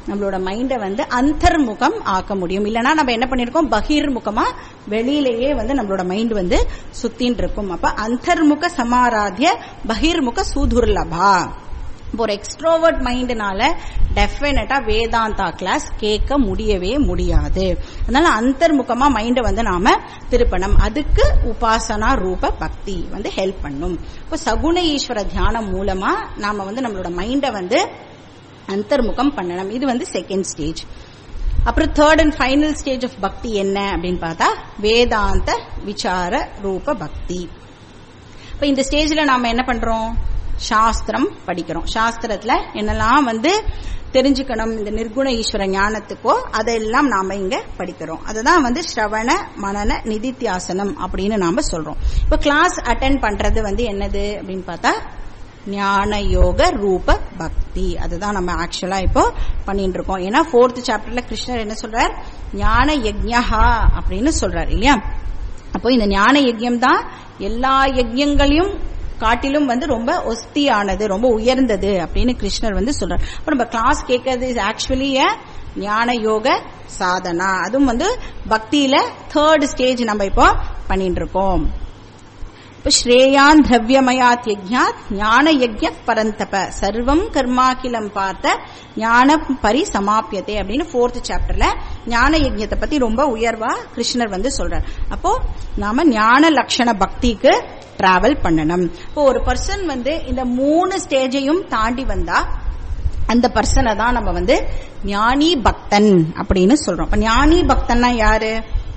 நம்மளோட மைண்டை வந்து அந்தர்முகம் ஆக்க முடியும் இல்லைன்னா நம்ம என்ன பண்ணிருக்கோம் பகிர்முகமா வெளியிலேயே வந்து நம்மளோட மைண்ட் வந்து சுத்தின்னு இருக்கும் அப்ப அந்தர்முக சமாராத்திய பகிர்முக சூதுர்லபா இப்போ ஒரு எக்ஸ்ட்ரோவர்ட் மைண்டுனால டெஃபினட்டா வேதாந்தா கிளாஸ் கேட்க முடியவே முடியாது அதனால அந்தர்முகமா மைண்டை வந்து நாம திருப்பணும் அதுக்கு உபாசனா ரூப பக்தி வந்து ஹெல்ப் பண்ணும் இப்போ சகுண ஈஸ்வர தியானம் மூலமா நாம வந்து நம்மளோட மைண்டை வந்து அந்தர்முகம் பண்ணணும் இது வந்து செகண்ட் ஸ்டேஜ் அப்புறம் third and final stage of bhakti என்ன அப்படின்னு பார்த்தா வேதாந்த விசார ரூப பக்தி இப்ப இந்த ஸ்டேஜ்ல நாம என்ன பண்றோம் சாஸ்திரம் படிக்கிறோம் சாஸ்திரத்துல என்னெல்லாம் வந்து தெரிஞ்சுக்கணும் இந்த நிர்குண ஈஸ்வர ஞானத்துக்கோ அதெல்லாம் நாம இங்க படிக்கிறோம் அதுதான் வந்து ஸ்ரவண மனன நிதித்தியாசனம் அப்படின்னு நாம சொல்றோம் இப்ப கிளாஸ் அட்டன் பண்றது வந்து என்னது அப்படின்னு பார்த்தா ஞான யோக ரூப பக்தி அதுதான் நம்ம ஆக்சுவலா இப்போ பண்ணிட்டு இருக்கோம் ஏன்னா ஃபோர்த் சாப்டர்ல கிருஷ்ணர் என்ன சொல்றார் ஞான யஜ்யா அப்படின்னு சொல்றாரு இல்லையா அப்போ இந்த ஞான யஜ்யம் தான் எல்லா யஜ்யங்களையும் காட்டிலும் வந்து ரொம்ப ஒஸ்தியானது ரொம்ப உயர்ந்தது அப்படின்னு கிருஷ்ணர் வந்து சொல்றார் அப்ப நம்ம கிளாஸ் கேட்கறது இஸ் ஆக்சுவலி ஞான யோக சாதனா அதுவும் வந்து பக்தியில தேர்ட் ஸ்டேஜ் நம்ம இப்போ பண்ணிட்டு இருக்கோம் இப்ப ஸ்ரேயான் திரவியமயாத் யஜ்ஞாத் ஞான யஜ்ய பரந்தப சர்வம் கர்மாக்கிலம் பார்த்த ஞான பரி சமாப்பியத்தை அப்படின்னு ஃபோர்த் சாப்டர்ல ஞான யஜ்யத்தை பத்தி ரொம்ப உயர்வா கிருஷ்ணர் வந்து சொல்றார் அப்போ நாம ஞான லட்சண பக்திக்கு டிராவல் பண்ணணும் இப்போ ஒரு பர்சன் வந்து இந்த மூணு ஸ்டேஜையும் தாண்டி வந்தா அந்த பர்சனை தான் நம்ம வந்து ஞானி பக்தன் அப்படின்னு சொல்றோம் இப்ப ஞானி பக்தன்னா யாரு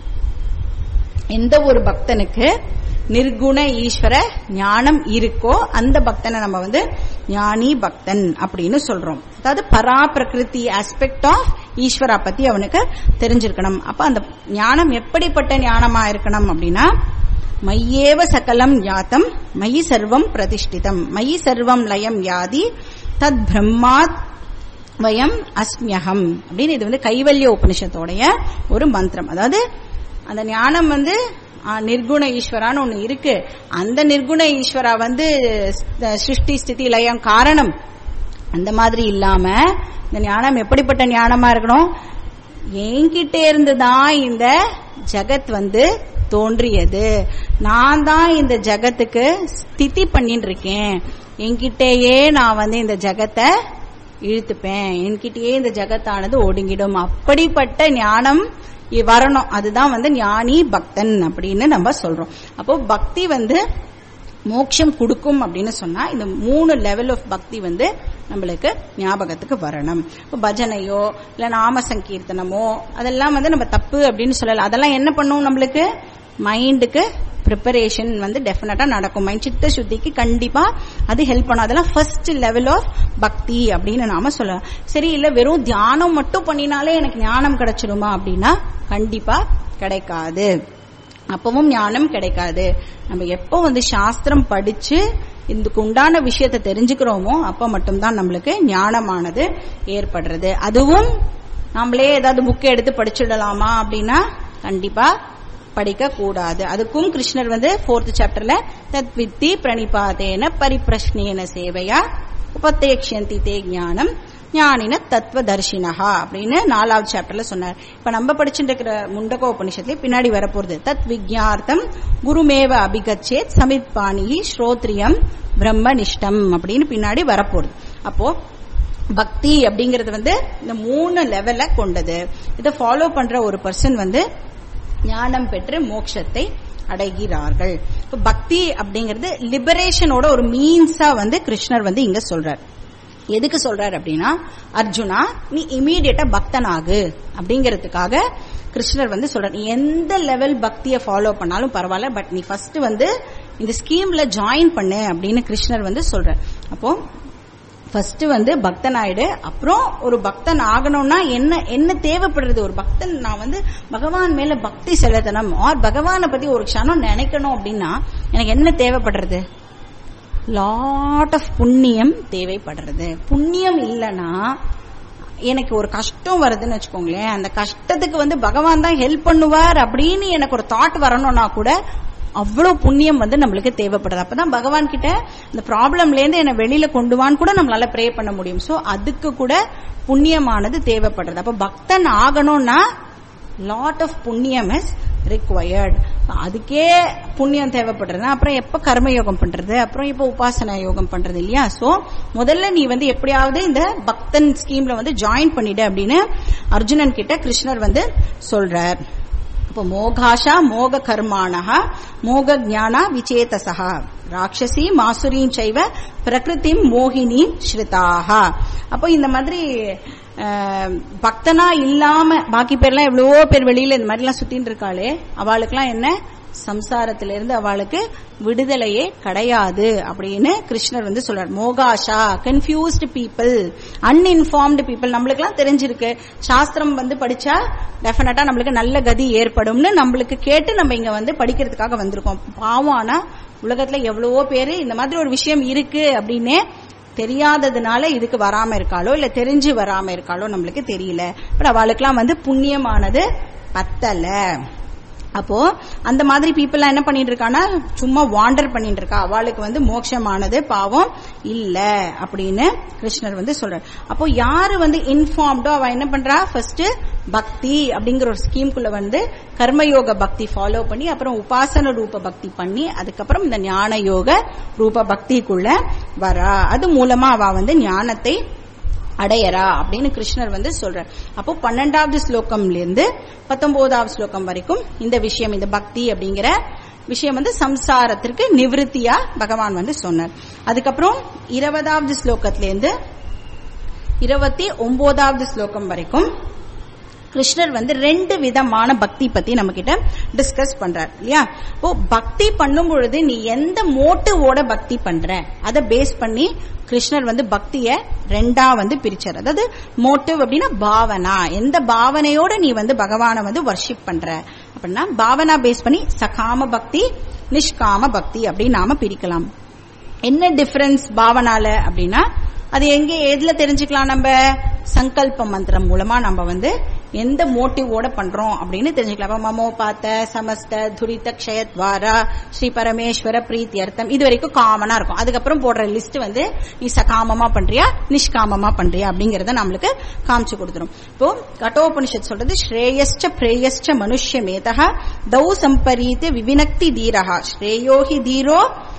எந்த ஒரு பக்தனுக்கு நிர்குண ஈஸ்வர ஞானம் இருக்கோ அந்த பக்தனை நம்ம வந்து ஞானி பக்தன் அப்படின்னு சொல்றோம் அதாவது பரா பிரகிருதி ஆஸ்பெக்ட் ஆஃப் ஈஸ்வரா பத்தி அவனுக்கு தெரிஞ்சிருக்கணும் அப்ப அந்த ஞானம் எப்படிப்பட்ட ஞானமா இருக்கணும் அப்படின்னா மையேவ சகலம் யாத்தம் மயி சர்வம் பிரதிஷ்டிதம் மயி சர்வம் லயம் யாதி தத் பிரம்மாத் வயம் அஸ்மியகம் அப்படின்னு இது வந்து கைவல்ய உபனிஷத்தோடைய ஒரு மந்திரம் அதாவது அந்த ஞானம் வந்து ஆ, நிர்குண ஈஸ்வரான்னு ஒண்ணு இருக்கு அந்த நிர்குண ஈஸ்வரா வந்து ஸ்- சிருஷ்டி ஸ்திதி லயம் காரணம் அந்த மாதிரி இல்லாம இந்த ஞானம் எப்படிப்பட்ட ஞானமா இருக்கணும் என்கிட்ட இருந்து தான் இந்த ஜகத் வந்து தோன்றியது நான் தான் இந்த ஜகத்துக்கு ஸ்திதி பண்ணிட்டு இருக்கேன் என்கிட்டயே நான் வந்து இந்த ஜகத்தை இழுத்துப்பேன் என்கிட்டயே இந்த ஜகத்தானது ஒடுங்கிடும் அப்படிப்பட்ட ஞானம் இ- வரணும் அதுதான் வந்து ஞானி பக்தன் அப்படின்னு நம்ம சொல்றோம் அப்போ பக்தி வந்து மோட்சம் கொடுக்கும் அப்படின்னு சொன்னா இந்த மூணு லெவல் ஆஃப் பக்தி வந்து நம்மளுக்கு ஞாபகத்துக்கு வரணும் இப்போ பஜனையோ இல்ல நாம சங்கீர்த்தனமோ அதெல்லாம் வந்து நம்ம தப்பு அப்படின்னு சொல்லல அதெல்லாம் என்ன பண்ணும் நம்மளுக்கு மைண்டுக்கு ப்ரிப்பரேஷன் வந்து டெஃபினட்டா நடக்கும் மைண்ட் சித்த சுத்திக்கு கண்டிப்பா அது ஹெல்ப் பண்ணும் அதெல்லாம் ஃபர்ஸ்ட் லெவல் ஆஃப் பக்தி அப்படின்னு நாம சொல்லலாம் சரி இல்ல வெறும் தியானம் மட்டும் பண்ணினாலே எனக்கு ஞானம் கிடைச்சிருமா அப்படின்னா கண்டிப்பா கிடைக்காது அப்பவும் ஞானம் கிடைக்காது நம்ம எப்போ வந்து சாஸ்திரம் படிச்சு இதுக்கு உண்டான விஷயத்தை தெரிஞ்சுக்கிறோமோ அப்ப மட்டும்தான் நம்மளுக்கு ஞானமானது ஏற்படுறது அதுவும் நம்மளே ஏதாவது புக்கை எடுத்து படிச்சுடலாமா அப்படின்னா கண்டிப்பா படிக்க கூடாது அதுக்கும் கிருஷ்ணர் வந்து ஃபோர்த் சாப்டர்ல தத் வித்தி பிரணிபாதேன பரிப்பிரஷ்னேன சேவையா உபத்தேக்ஷந்தி தே ஞானம் ஞானின தத்துவ தர்ஷினஹா அப்படின்னு நாலாவது சாப்டர்ல சொன்னார் இப்ப நம்ம படிச்சுட்டு இருக்கிற முண்டகோ உபனிஷத்துல பின்னாடி வரப்போறது தத் விஜயார்த்தம் குருமேவ அபிகச்சேத் சமித் பாணி ஸ்ரோத்ரியம் பிரம்மனிஷ்டம் அப்படின்னு பின்னாடி வரப்போகுது அப்போ பக்தி அப்படிங்கறது வந்து இந்த மூணு லெவல்ல கொண்டது இதை ஃபாலோ பண்ற ஒரு பர்சன் வந்து ஞானம் பெற்று மோட்சத்தை அடைகிறார்கள் இப்ப பக்தி அப்படிங்கிறது லிபரேஷனோட ஒரு மீன்ஸா வந்து கிருஷ்ணர் வந்து இங்க சொல்றார் எதுக்கு சொல்றாரு அப்படின்னா அர்ஜுனா நீ இமீடியட்டா பக்தனாகு அப்படிங்கறதுக்காக கிருஷ்ணர் வந்து சொல்றாரு நீ எந்த லெவல் பக்தியை ஃபாலோ பண்ணாலும் பரவாயில்ல பட் நீ ஃபர்ஸ்ட் வந்து இந்த ஸ்கீம்ல ஜாயின் பண்ணு அப்படின்னு கிருஷ்ணர் வந்து சொல்றார் அப்போ ஃபர்ஸ்ட் வந்து பக்தன் ஆயிடு அப்புறம் ஒரு பக்தன் ஆகணும்னா என்ன என்ன தேவைப்படுறது ஒரு பக்தன் நான் வந்து பகவான் மேல பக்தி செலுத்தணும் ஆர் பகவானை பத்தி ஒரு க்ஷணம் நினைக்கணும் அப்படின்னா எனக்கு என்ன தேவைப்படுறது லாட் ஆஃப் புண்ணியம் தேவைப்படுறது புண்ணியம் இல்லைன்னா எனக்கு ஒரு கஷ்டம் வருதுன்னு வச்சுக்கோங்களேன் அந்த கஷ்டத்துக்கு வந்து பகவான் தான் ஹெல்ப் பண்ணுவார் அப்படின்னு எனக்கு ஒரு தாட் வரணும்னா கூட அவ்வளவு புண்ணியம் வந்து நம்மளுக்கு தேவைப்படுது அப்பதான் பகவான் கிட்ட இந்த ப்ராப்ளம்ல இருந்து என்ன வெளியில கொண்டு வான்னு கூட நம்மளால ப்ரே பண்ண முடியும் சோ அதுக்கு கூட புண்ணியமானது தேவைப்படுறது அப்ப பக்தன் ஆகணும்னா lot of punyam is required அதுக்கே புண்ணியம் தேவைப்படுறதுனா அப்புறம் எப்ப கர்ம யோகம் பண்றது அப்புறம் இப்ப உபாசனா யோகம் பண்றது இல்லையா சோ முதல்ல நீ வந்து எப்படியாவது இந்த பக்தன் ஸ்கீம்ல வந்து ஜாயின் பண்ணிடு அப்படின்னு அர்ஜுனன் கிட்ட கிருஷ்ணர் வந்து சொல்றார் இப்போ மோகாஷா மோக கர்மாணா மோக ஜானா விச்சேதசா ராட்சசி மாசுரீம் செய்வ பிரகிருதிம் மோகினீம் ஸ்ருதாக அப்போ இந்த மாதிரி அஹ், பக்தனா இல்லாம பாக்கி பேர்லாம் எவ்வளவோ பேர் வெளியில இந்த மாதிரிலாம் சுத்தின்னு இருக்காளே அவளுக்கெல்லாம் என்ன சம்சாரத்திலிருந்து அவளுக்கு விடுதலையே கிடையாது அப்படின்னு கிருஷ்ணர் வந்து சொல்றார் மோகாஷா கன்ஃபியூஸ்டு பீப்புள் அன்இன்ஃபார்ம்டு பீப்புள் நம்மளுக்கெல்லாம் தெரிஞ்சிருக்கு சாஸ்திரம் வந்து படிச்சா டெஃபினட்டா நம்மளுக்கு நல்ல கதி ஏற்படும்னு நம்மளுக்கு கேட்டு நம்ம இங்க வந்து படிக்கிறதுக்காக வந்திருக்கோம் பாவம் ஆனா உலகத்துல எவ்வளவோ பேரு இந்த மாதிரி ஒரு விஷயம் இருக்கு அப்படின்னே தெரியாததுனால இதுக்கு வராம இருக்காளோ இல்ல தெரிஞ்சு வராம இருக்காளோ நம்மளுக்கு தெரியல பட் அவளுக்கெல்லாம் வந்து புண்ணியமானது பத்தல அப்போ அந்த மாதிரி பீப்புள் என்ன பண்ணிட்டு இருக்கானா சும்மா வாண்டர் பண்ணிட்டு இருக்கா அவளுக்கு வந்து மோட்சமானது பாவம் இல்ல அப்படின்னு கிருஷ்ணர் வந்து சொல்றார் அப்போ யாரு வந்து இன்ஃபார்ம்டோ அவ என்ன பண்றா ஃபர்ஸ்ட் பக்தி அப்படிங்கிற ஒரு ஸ்கீம்குள்ள வந்து கர்மயோக பக்தி ஃபாலோ பண்ணி அப்புறம் உபாசன ரூப பக்தி பண்ணி அதுக்கப்புறம் இந்த ஞான யோக ரூப பக்திக்குள்ள வரா அது மூலமா அவ வந்து ஞானத்தை அடையறா அப்படின்னு கிருஷ்ணர் வந்து சொல்றார் அப்போ பன்னெண்டாவது ஸ்லோகம்ல இருந்து பத்தொன்பதாவது ஸ்லோகம் வரைக்கும் இந்த விஷயம் இந்த பக்தி அப்படிங்கிற விஷயம் வந்து சம்சாரத்திற்கு நிவிருத்தியா பகவான் வந்து சொன்னார் அதுக்கப்புறம் இருபதாவது ஸ்லோகத்துல இருந்து இருபத்தி ஒன்பதாவது ஸ்லோகம் வரைக்கும் கிருஷ்ணர் வந்து ரெண்டு விதமான பக்தி பத்தி நம்ம கிட்ட டிஸ்கஸ் பண்றார் இல்லையா இப்போ பக்தி பண்ணும் பொழுது நீ எந்த மோட்டிவோட பக்தி பண்ற அதை பேஸ் பண்ணி கிருஷ்ணர் வந்து பக்திய ரெண்டா வந்து பிரிச்சார் அதாவது மோட்டிவ் அப்படின்னா பாவனா எந்த பாவனையோட நீ வந்து பகவானை வந்து வர்ஷிப் பண்ற அப்படின்னா பாவனா பேஸ் பண்ணி சகாம பக்தி நிஷ்காம பக்தி அப்படின்னு நாம பிரிக்கலாம் என்ன டிஃபரன்ஸ் பாவனால அப்படின்னா அது எங்க எதுல தெரிஞ்சுக்கலாம் நம்ம சங்கல்ப மந்திரம் மூலமா நம்ம வந்து எந்த மோட்டிவோட பண்றோம் அப்படின்னு தெரிஞ்சுக்கலாம் அப்ப மமோ பார்த்த சமஸ்த துரித க்ஷயத்வாரா ஸ்ரீ பரமேஸ்வர பிரீத்தி அர்த்தம் இது வரைக்கும் காமனா இருக்கும் அதுக்கப்புறம் போடுற லிஸ்ட் வந்து நீ சகாமமா பண்றியா நிஷ்காமமா பண்றியா அப்படிங்கறத நம்மளுக்கு காமிச்சு கொடுத்துரும் இப்போ கட்டோபனிஷத் சொல்றது ஸ்ரேயஸ்ச பிரேயஸ்ச மனுஷ்ய மேதா தௌ சம்பரீத்து விவினக்தி தீரஹா ஸ்ரேயோஹி தீரோ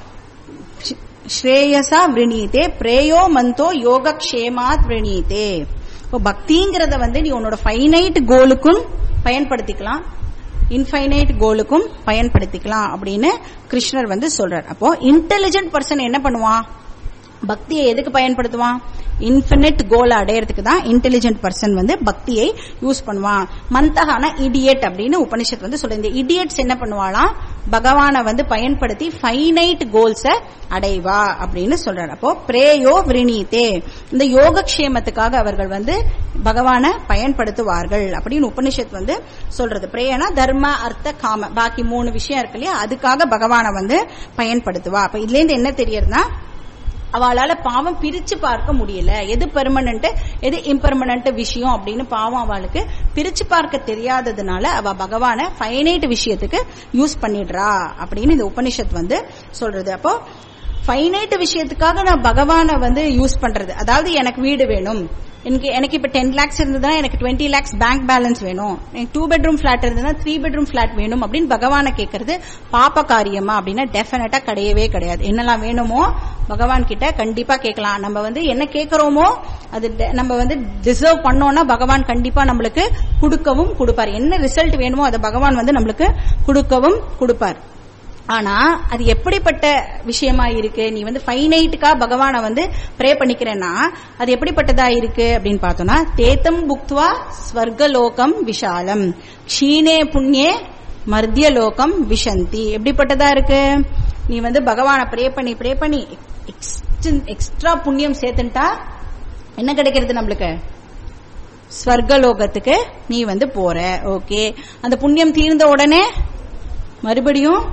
ஸ்ரேயசா விரணீதே பிரேயோ மந்தோ யோகக்ஷேமாத் விரணீதே இப்போ பக்திங்கிறத வந்து நீ உன்னோட ஃபைனைட் கோலுக்கும் பயன்படுத்திக்கலாம் இன்ஃபைனைட் கோலுக்கும் பயன்படுத்திக்கலாம் அப்படின்னு கிருஷ்ணர் வந்து சொல்றார் அப்போ இன்டெலிஜென்ட் பர்சன் என்ன பண்ணுவான் பக்தியை எதுக்கு பயன்படுத்துவான் இன்ஃபினிட் கோல் அடையறதுக்கு தான் இன்டெலிஜென்ட் பர்சன் வந்து பக்தியை யூஸ் பண்ணுவான் மந்தகான இடியட் அப்படின்னு உபனிஷத் வந்து சொல்ற இந்த இடியட்ஸ் என்ன பண்ணுவாளாம் பகவானை வந்து பயன்படுத்தி ஃபைனைட் கோல்ஸ அடைவா அப்படின்னு சொல்றாரு அப்போ பிரேயோ விரிணீதே இந்த யோகக்ஷேமத்துக்காக அவர்கள் வந்து பகவானை பயன்படுத்துவார்கள் அப்படின்னு உபனிஷத் வந்து சொல்றது பிரேயனா தர்ம அர்த்த காம பாக்கி மூணு விஷயம் இருக்கு இல்லையா அதுக்காக பகவானை வந்து பயன்படுத்துவா அப்ப இதுல இருந்து என்ன தெரியறதுன்னா அவளால பாவம் பிரிச்சு பார்க்க முடியல எது பெர்மனன்ட் எது இம்பெர்மனன்ட் விஷயம் அப்படின்னு பாவம் அவளுக்கு பிரிச்சு பார்க்க தெரியாததுனால அவ பகவான ஃபைனைட் விஷயத்துக்கு யூஸ் பண்ணிடுறா அப்படின்னு இந்த உபனிஷத் வந்து சொல்றது அப்போ ஃபைனைட் விஷயத்துக்காக நான் பகவானை வந்து யூஸ் பண்றது அதாவது எனக்கு வீடு வேணும் எனக்கு எனக்கு இப்ப டென் லேக்ஸ் இருந்ததுன்னா எனக்கு டுவெண்ட்டி லேக்ஸ் பேங்க் பேலன்ஸ் வேணும் எனக்கு டூ பெட்ரூம் பிளாட் இருந்ததுன்னா த்ரீ பெட்ரூம் பிளாட் வேணும் அப்படின்னு பகவானை கேட்கறது பாப்ப காரியமா அப்படின்னா டெஃபினட்டா கிடையவே கிடையாது என்னெல்லாம் வேணுமோ பகவான் கிட்ட கண்டிப்பா கேட்கலாம் நம்ம வந்து என்ன கேட்கறோமோ அது de- நம்ம வந்து டிசர்வ் பண்ணோம்னா பகவான் கண்டிப்பா நம்மளுக்கு கொடுக்கவும் கொடுப்பார் என்ன ரிசல்ட் வேணுமோ அதை பகவான் வந்து நம்மளுக்கு கொடுக்கவும் கொடுப்பார் ஆனா அது எப்படிப்பட்ட விஷயமா இருக்கு நீ வந்து ஃபைனைட்டுக்கா பகவானை வந்து ப்ரே பண்ணிக்கிறேன்னா அது எப்படிப்பட்டதா இருக்கு அப்படின்னு பார்த்தோம்னா தேத்தம் புக்துவா ஸ்வர்கலோகம் விஷாலம் க்ஷீணே புண்ணியே மர்த்திய லோகம் விஷந்தி எப்படிப்பட்டதா இருக்கு நீ வந்து பகவானை ப்ரே பண்ணி ப்ரே பண்ணி எக்ஸ்ட்ரா புண்ணியம் சேர்த்துட்டா என்ன கிடைக்கிறது நம்மளுக்கு ஸ்வர்கலோகத்துக்கு நீ வந்து போற ஓகே அந்த புண்ணியம் தீர்ந்த உடனே மறுபடியும்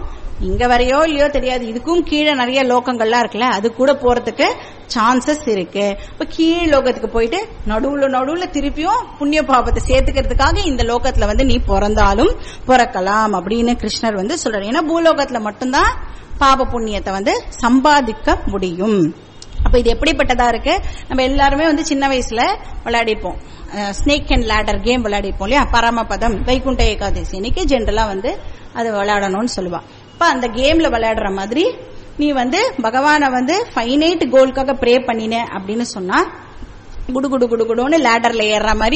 இங்க வரையோ இல்லையோ தெரியாது இதுக்கும் கீழே நிறைய லோகங்கள்லாம் இருக்குல்ல அது கூட போறதுக்கு சான்சஸ் இருக்கு இப்ப கீழ் லோகத்துக்கு போயிட்டு நடுவுல நடுவுல திருப்பியும் புண்ணிய பாபத்தை சேர்த்துக்கிறதுக்காக இந்த லோகத்துல வந்து நீ பிறந்தாலும் பிறக்கலாம் அப்படின்னு கிருஷ்ணர் வந்து சொல்றாரு ஏன்னா பூலோகத்துல மட்டும்தான் பாப புண்ணியத்தை வந்து சம்பாதிக்க முடியும் அப்ப இது எப்படிப்பட்டதா இருக்கு நம்ம எல்லாருமே வந்து சின்ன வயசுல விளையாடிப்போம் ஸ்னேக் அண்ட் லேடர் கேம் விளையாடிப்போம் இல்லையா பரமபதம் வைகுண்ட ஏகாதசி இன்னைக்கு ஜென்ரலா வந்து அது விளையாடணும்னு சொல்லுவா இப்ப அந்த கேம்ல விளையாடுற மாதிரி நீ வந்து பகவான வந்து ஃபைனைட் கோல்காக ப்ரே பண்ணின அப்படின்னு சொன்னா குடு குடு குடு குடுன்னு லேடர்ல ஏறுற மாதிரி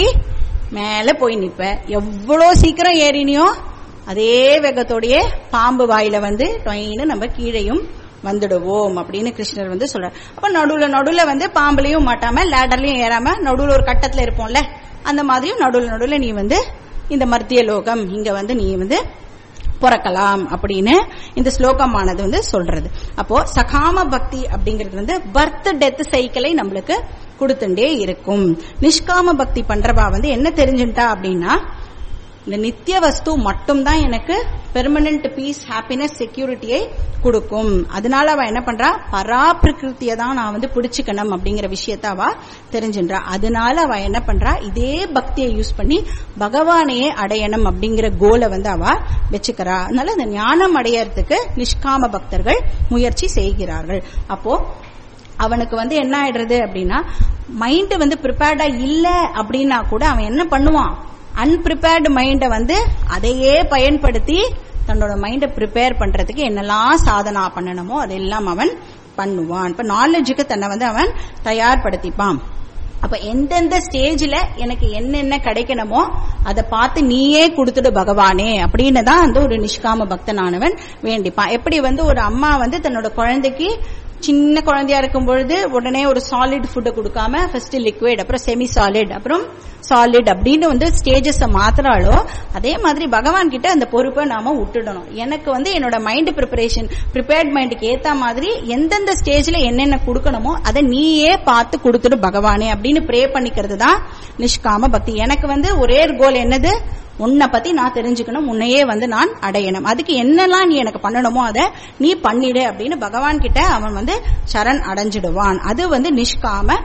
மேல போய் நிப்ப எவ்வளவு சீக்கிரம் ஏறினியோ அதே வேகத்தோடயே பாம்பு வாயில வந்து டொயின்னு நம்ம கீழையும் வந்துடுவோம் அப்படின்னு கிருஷ்ணர் வந்து சொல்றார் அப்ப நடுவுல நடுவுல வந்து பாம்புலயும் மாட்டாம லேடர்லயும் ஏறாம நடுவுல ஒரு கட்டத்துல இருப்போம்ல அந்த மாதிரியும் நடுவுல நடுவுல நீ வந்து இந்த மர்த்திய லோகம் இங்க வந்து நீ வந்து பிறக்கலாம் அப்படின்னு இந்த ஸ்லோகமானது வந்து சொல்றது அப்போ சகாம பக்தி அப்படிங்கிறது வந்து பர்த் டெத் சைக்கிளை நம்மளுக்கு கொடுத்துட்டே இருக்கும் நிஷ்காம பக்தி பண்றவா வந்து என்ன தெரிஞ்சுட்டா அப்படின்னா இந்த நித்திய வஸ்து மட்டும்தான் எனக்கு பெர்மனன்ட் பீஸ் ஹாப்பினஸ் செக்யூரிட்டியை கொடுக்கும் அதனால அவ என்ன பண்றா பரா பிரகிருத்திய தான் நான் வந்து பிடிச்சுக்கணும் அப்படிங்கிற விஷயத்த அவ தெரிஞ்சுன்றா அதனால அவ என்ன பண்றா இதே பக்தியை யூஸ் பண்ணி பகவானையே அடையணும் அப்படிங்கிற கோலை வந்து அவ வச்சுக்கிறா அதனால இந்த ஞானம் அடையறதுக்கு நிஷ்காம பக்தர்கள் முயற்சி செய்கிறார்கள் அப்போ அவனுக்கு வந்து என்ன ஆயிடுறது அப்படின்னா மைண்ட் வந்து ப்ரிப்பேர்டா இல்ல அப்படின்னா கூட அவன் என்ன பண்ணுவான் அன்பிரிப்பேர்டு மைண்டை வந்து அதையே பயன்படுத்தி தன்னோட மைண்டை ப்ரிப்பேர் பண்றதுக்கு என்னெல்லாம் சாதனா பண்ணணுமோ அதெல்லாம் அவன் பண்ணுவான் இப்ப நாலேஜுக்கு தன்னை வந்து அவன் தயார்படுத்திப்பான் அப்ப எந்தெந்த ஸ்டேஜ்ல எனக்கு என்னென்ன கிடைக்கணுமோ அதை பார்த்து நீயே கொடுத்துடு பகவானே அப்படின்னு தான் வந்து ஒரு நிஷ்காம பக்தனானவன் வேண்டிப்பான் எப்படி வந்து ஒரு அம்மா வந்து தன்னோட குழந்தைக்கு சின்ன குழந்தையா இருக்கும் பொழுது உடனே ஒரு சாலிட் ஃபுட்டை கொடுக்காம ஃபர்ஸ்ட் லிக்விட் அப்புறம் செமி சாலிட் அப்புறம் சாலிட் அப்படின்னு வந்து ஸ்டேஜஸ் மாத்திராலோ அதே மாதிரி பகவான் கிட்ட அந்த பொறுப்பை நாம விட்டுடணும் எனக்கு வந்து என்னோட மைண்ட் ப்ரிப்பரேஷன் ப்ரிப்பேர்ட் மைண்டுக்கு ஏத்த மாதிரி எந்தெந்த ஸ்டேஜ்ல என்னென்ன கொடுக்கணுமோ அதை நீயே பார்த்து கொடுத்துடு பகவானே அப்படின்னு ப்ரே பண்ணிக்கிறது தான் நிஷ்காம பக்தி எனக்கு வந்து ஒரே கோல் என்னது உன்னை பத்தி நான் தெரிஞ்சுக்கணும் உன்னையே வந்து நான் அடையணும் அதுக்கு என்னெல்லாம் நீ எனக்கு பண்ணணுமோ அதை நீ பண்ணிடு அப்படின்னு பகவான் கிட்ட அவன் வந்து சரண் அடைஞ்சிடுவான் அது வந்து நிஷ்காம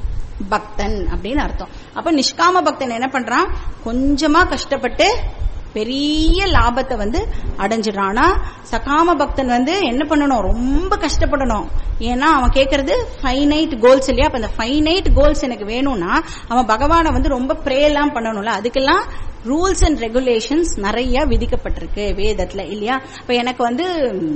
பக்தன் அப்படின்னு அர்த்தம் அப்ப நிஷ்காம பக்தன் என்ன பண்றான் கொஞ்சமா கஷ்டப்பட்டு பெரிய லாபத்தை வந்து அடைஞ்சிடறானா சகாம பக்தன் வந்து என்ன பண்ணணும் ரொம்ப கஷ்டப்படணும் ஏன்னா அவன் கேட்கறது ஃபைனைட் கோல்ஸ் இல்லையா அப்ப அந்த ஃபைனைட் கோல்ஸ் எனக்கு வேணும்னா அவன் பகவானை வந்து ரொம்ப ப்ரே எல்லாம் பண்ணணும்ல அதுக்கெல்லாம் ரூல்ஸ் அண்ட் ரெகுலேஷன்ஸ் நிறைய விதிக்கப்பட்டிருக்கு வேதத்துல இல்லையா இப்ப எனக்கு வந்து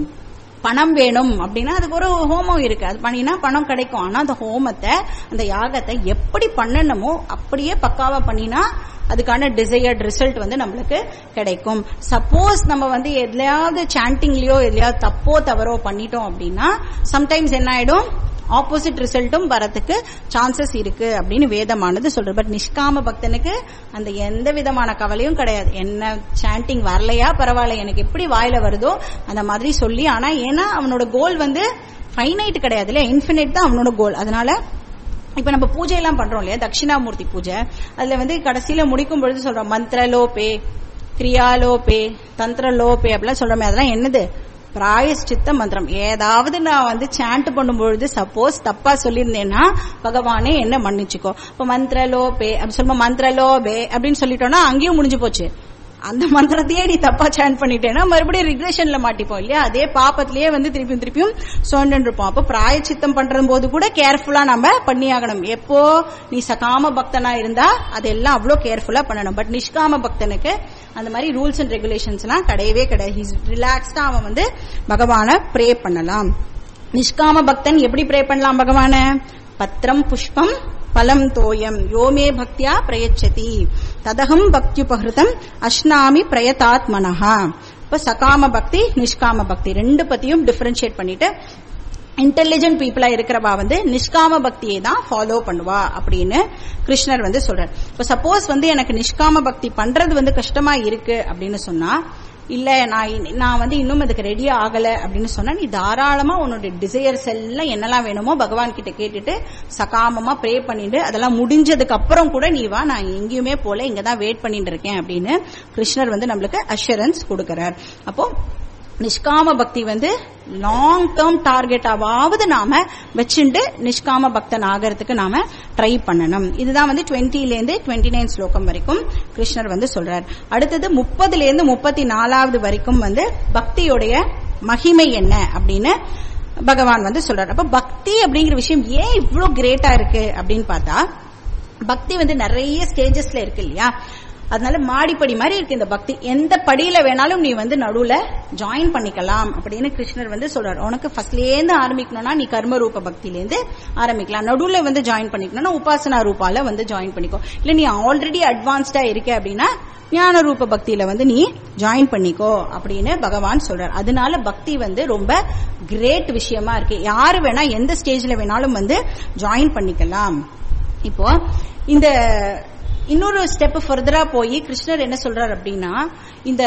பணம் வேணும் அப்படின்னா அதுக்கு ஒரு ஹோமம் இருக்கு அது பண்ணினா பணம் கிடைக்கும் ஆனா அந்த ஹோமத்தை அந்த யாகத்தை எப்படி பண்ணணுமோ அப்படியே பக்காவா பண்ணினா அதுக்கான டிசையர்ட் ரிசல்ட் வந்து நம்மளுக்கு கிடைக்கும் சப்போஸ் நம்ம வந்து எதுலயாவது சாண்டிங்லயோ எதுலயாவது தப்போ தவறோ பண்ணிட்டோம் அப்படின்னா சம்டைம்ஸ் என்ன ஆயிடும் ஆப்போசிட் ரிசல்ட்டும் வரதுக்கு சான்சஸ் இருக்கு அப்படின்னு வேதமானது சொல்றது பட் நிஷ்காம பக்தனுக்கு அந்த எந்த விதமான கவலையும் கிடையாது என்ன சாண்டிங் வரலையா பரவாயில்ல எனக்கு எப்படி வாயில வருதோ அந்த மாதிரி சொல்லி ஆனா ஏன்னா அவனோட கோல் வந்து ஃபைனைட் கிடையாது இல்லையா இன்ஃபினிட் தான் அவனோட கோல் அதனால இப்ப நம்ம பூஜை எல்லாம் பண்றோம் இல்லையா தட்சிணாமூர்த்தி பூஜை அதுல வந்து கடைசியில முடிக்கும் பொழுது சொல்றோம் மந்திரலோபே கிரியாலோபே தந்திரலோபே அப்படிலாம் சொல்றோமே அதெல்லாம் என்னது பிராயஷ்சித்த மந்திரம் ஏதாவது நான் வந்து சாண்ட் பண்ணும்பொழுது சப்போஸ் தப்பா சொல்லியிருந்தேன்னா பகவானே என்ன மன்னிச்சுக்கோ இப்ப மந்திரலோபே அப்படி சொல்லும்போது மந்திரலோபே அப்படின்னு சொல்லிட்டோம்னா அங்கேயும் முடிஞ்சு போச்சு அந்த மந்திரத்தையே நீ தப்பா சாண்ட் பண்ணிட்டேன்னா மறுபடியும் ரிக்ரெஷன்ல மாட்டிப்போம் இல்லையா அதே பாப்பத்திலேயே வந்து திருப்பியும் திருப்பியும் சோண்டு இருப்போம் அப்போ பிராயச்சித்தம் பண்ற போது கூட கேர்ஃபுல்லா நம்ம பண்ணியாகணும் எப்போ நீ சகாம பக்தனா இருந்தா அதெல்லாம் அவ்வளோ கேர்ஃபுல்லா பண்ணணும் பட் நிஷ்காம பக்தனுக்கு அந்த மாதிரி ரூல்ஸ் அண்ட் ரெகுலேஷன்ஸ் எல்லாம் கிடையவே கிடையாது ரிலாக்ஸ்டா அவன் வந்து பகவான ப்ரே பண்ணலாம் நிஷ்காம பக்தன் எப்படி ப்ரே பண்ணலாம் பகவான பத்திரம் புஷ்பம் பலம் தோயம் யோமே பக்தியா பிரயச்சதி ததகம் பக்தியுபகிருதம் அஷ்னாமி பிரயதாத்மனஹா இப்ப சகாம பக்தி நிஷ்காம பக்தி ரெண்டு பத்தியும் டிஃபரன்ஷியேட் பண்ணிட்டு இன்டெலிஜென்ட் பீப்புளா இருக்கிறவா வந்து நிஷ்காம பக்தியை தான் ஃபாலோ பண்ணுவா அப்படின்னு கிருஷ்ணர் வந்து சொல்றார் இப்ப சப்போஸ் வந்து எனக்கு நிஷ்காம பக்தி பண்றது வந்து கஷ்டமா இருக்கு அப்படின்னு சொன்னா இல்ல நான் இ- நான் வந்து இன்னும் அதுக்கு ரெடி ஆகல அப்படின்னு சொன்னா நீ தாராளமா உன்னோட டிசையர்ஸ் எல்லாம் என்னெல்லாம் வேணுமோ பகவான் கிட்ட கேட்டுட்டு சகாமமா ப்ரே பண்ணிட்டு அதெல்லாம் முடிஞ்சதுக்கு அப்புறம் கூட நீ வா நான் எங்கேயுமே போல இங்க தான் வெயிட் பண்ணிட்டு இருக்கேன் அப்படின்னு கிருஷ்ணர் வந்து நம்மளுக்கு அஷூரன்ஸ் கொடுக்கறார் அப்போ நிஷ்காம பக்தி வந்து லாங் டேர்ம் டார்கெட்டாவது நாம வச்சுட்டு நிஷ்காம பக்தன் ஆகிறதுக்கு நாம ட்ரை பண்ணணும் இதுதான் வந்து டுவெண்ட்டில இருந்து டுவெண்ட்டி நைன் ஸ்லோகம் வரைக்கும் கிருஷ்ணர் வந்து சொல்றார் அடுத்தது முப்பதுல இருந்து முப்பத்தி நாலாவது வரைக்கும் வந்து பக்தியுடைய மகிமை என்ன அப்படின்னு பகவான் வந்து சொல்றாரு அப்ப பக்தி அப்படிங்கிற விஷயம் ஏன் இவ்வளவு கிரேட்டா இருக்கு அப்படின்னு பார்த்தா பக்தி வந்து நிறைய ஸ்டேஜஸ்ல இருக்கு இல்லையா அதனால மாடிப்படி மாதிரி இருக்கு இந்த பக்தி எந்த படியில வேணாலும் நீ வந்து நடுவுல ஜாயின் பண்ணிக்கலாம் அப்படின்னு கிருஷ்ணர் வந்து சொல்றாரு உனக்கு ஃபர்ஸ்ட்ல இருந்து ஆரம்பிக்கணும்னா நீ கர்ம ரூப பக்தியில இருந்து ஆரம்பிக்கலாம் நடுவுல வந்து ஜாயின் பண்ணிக்கணும்னா உபாசனா ரூபால வந்து ஜாயின் பண்ணிக்கோ இல்ல நீ ஆல்ரெடி அட்வான்ஸ்டா இருக்க அப்படின்னா ஞான ரூப பக்தியில வந்து நீ ஜாயின் பண்ணிக்கோ அப்படின்னு பகவான் சொல்றார் அதனால பக்தி வந்து ரொம்ப கிரேட் விஷயமா இருக்கு யாரு வேணா எந்த ஸ்டேஜ்ல வேணாலும் வந்து ஜாயின் பண்ணிக்கலாம் இப்போ இந்த இன்னொரு ஸ்டெப் ஃபர்தரா போய் கிருஷ்ணர் என்ன சொல்றார் அப்படின்னா இந்த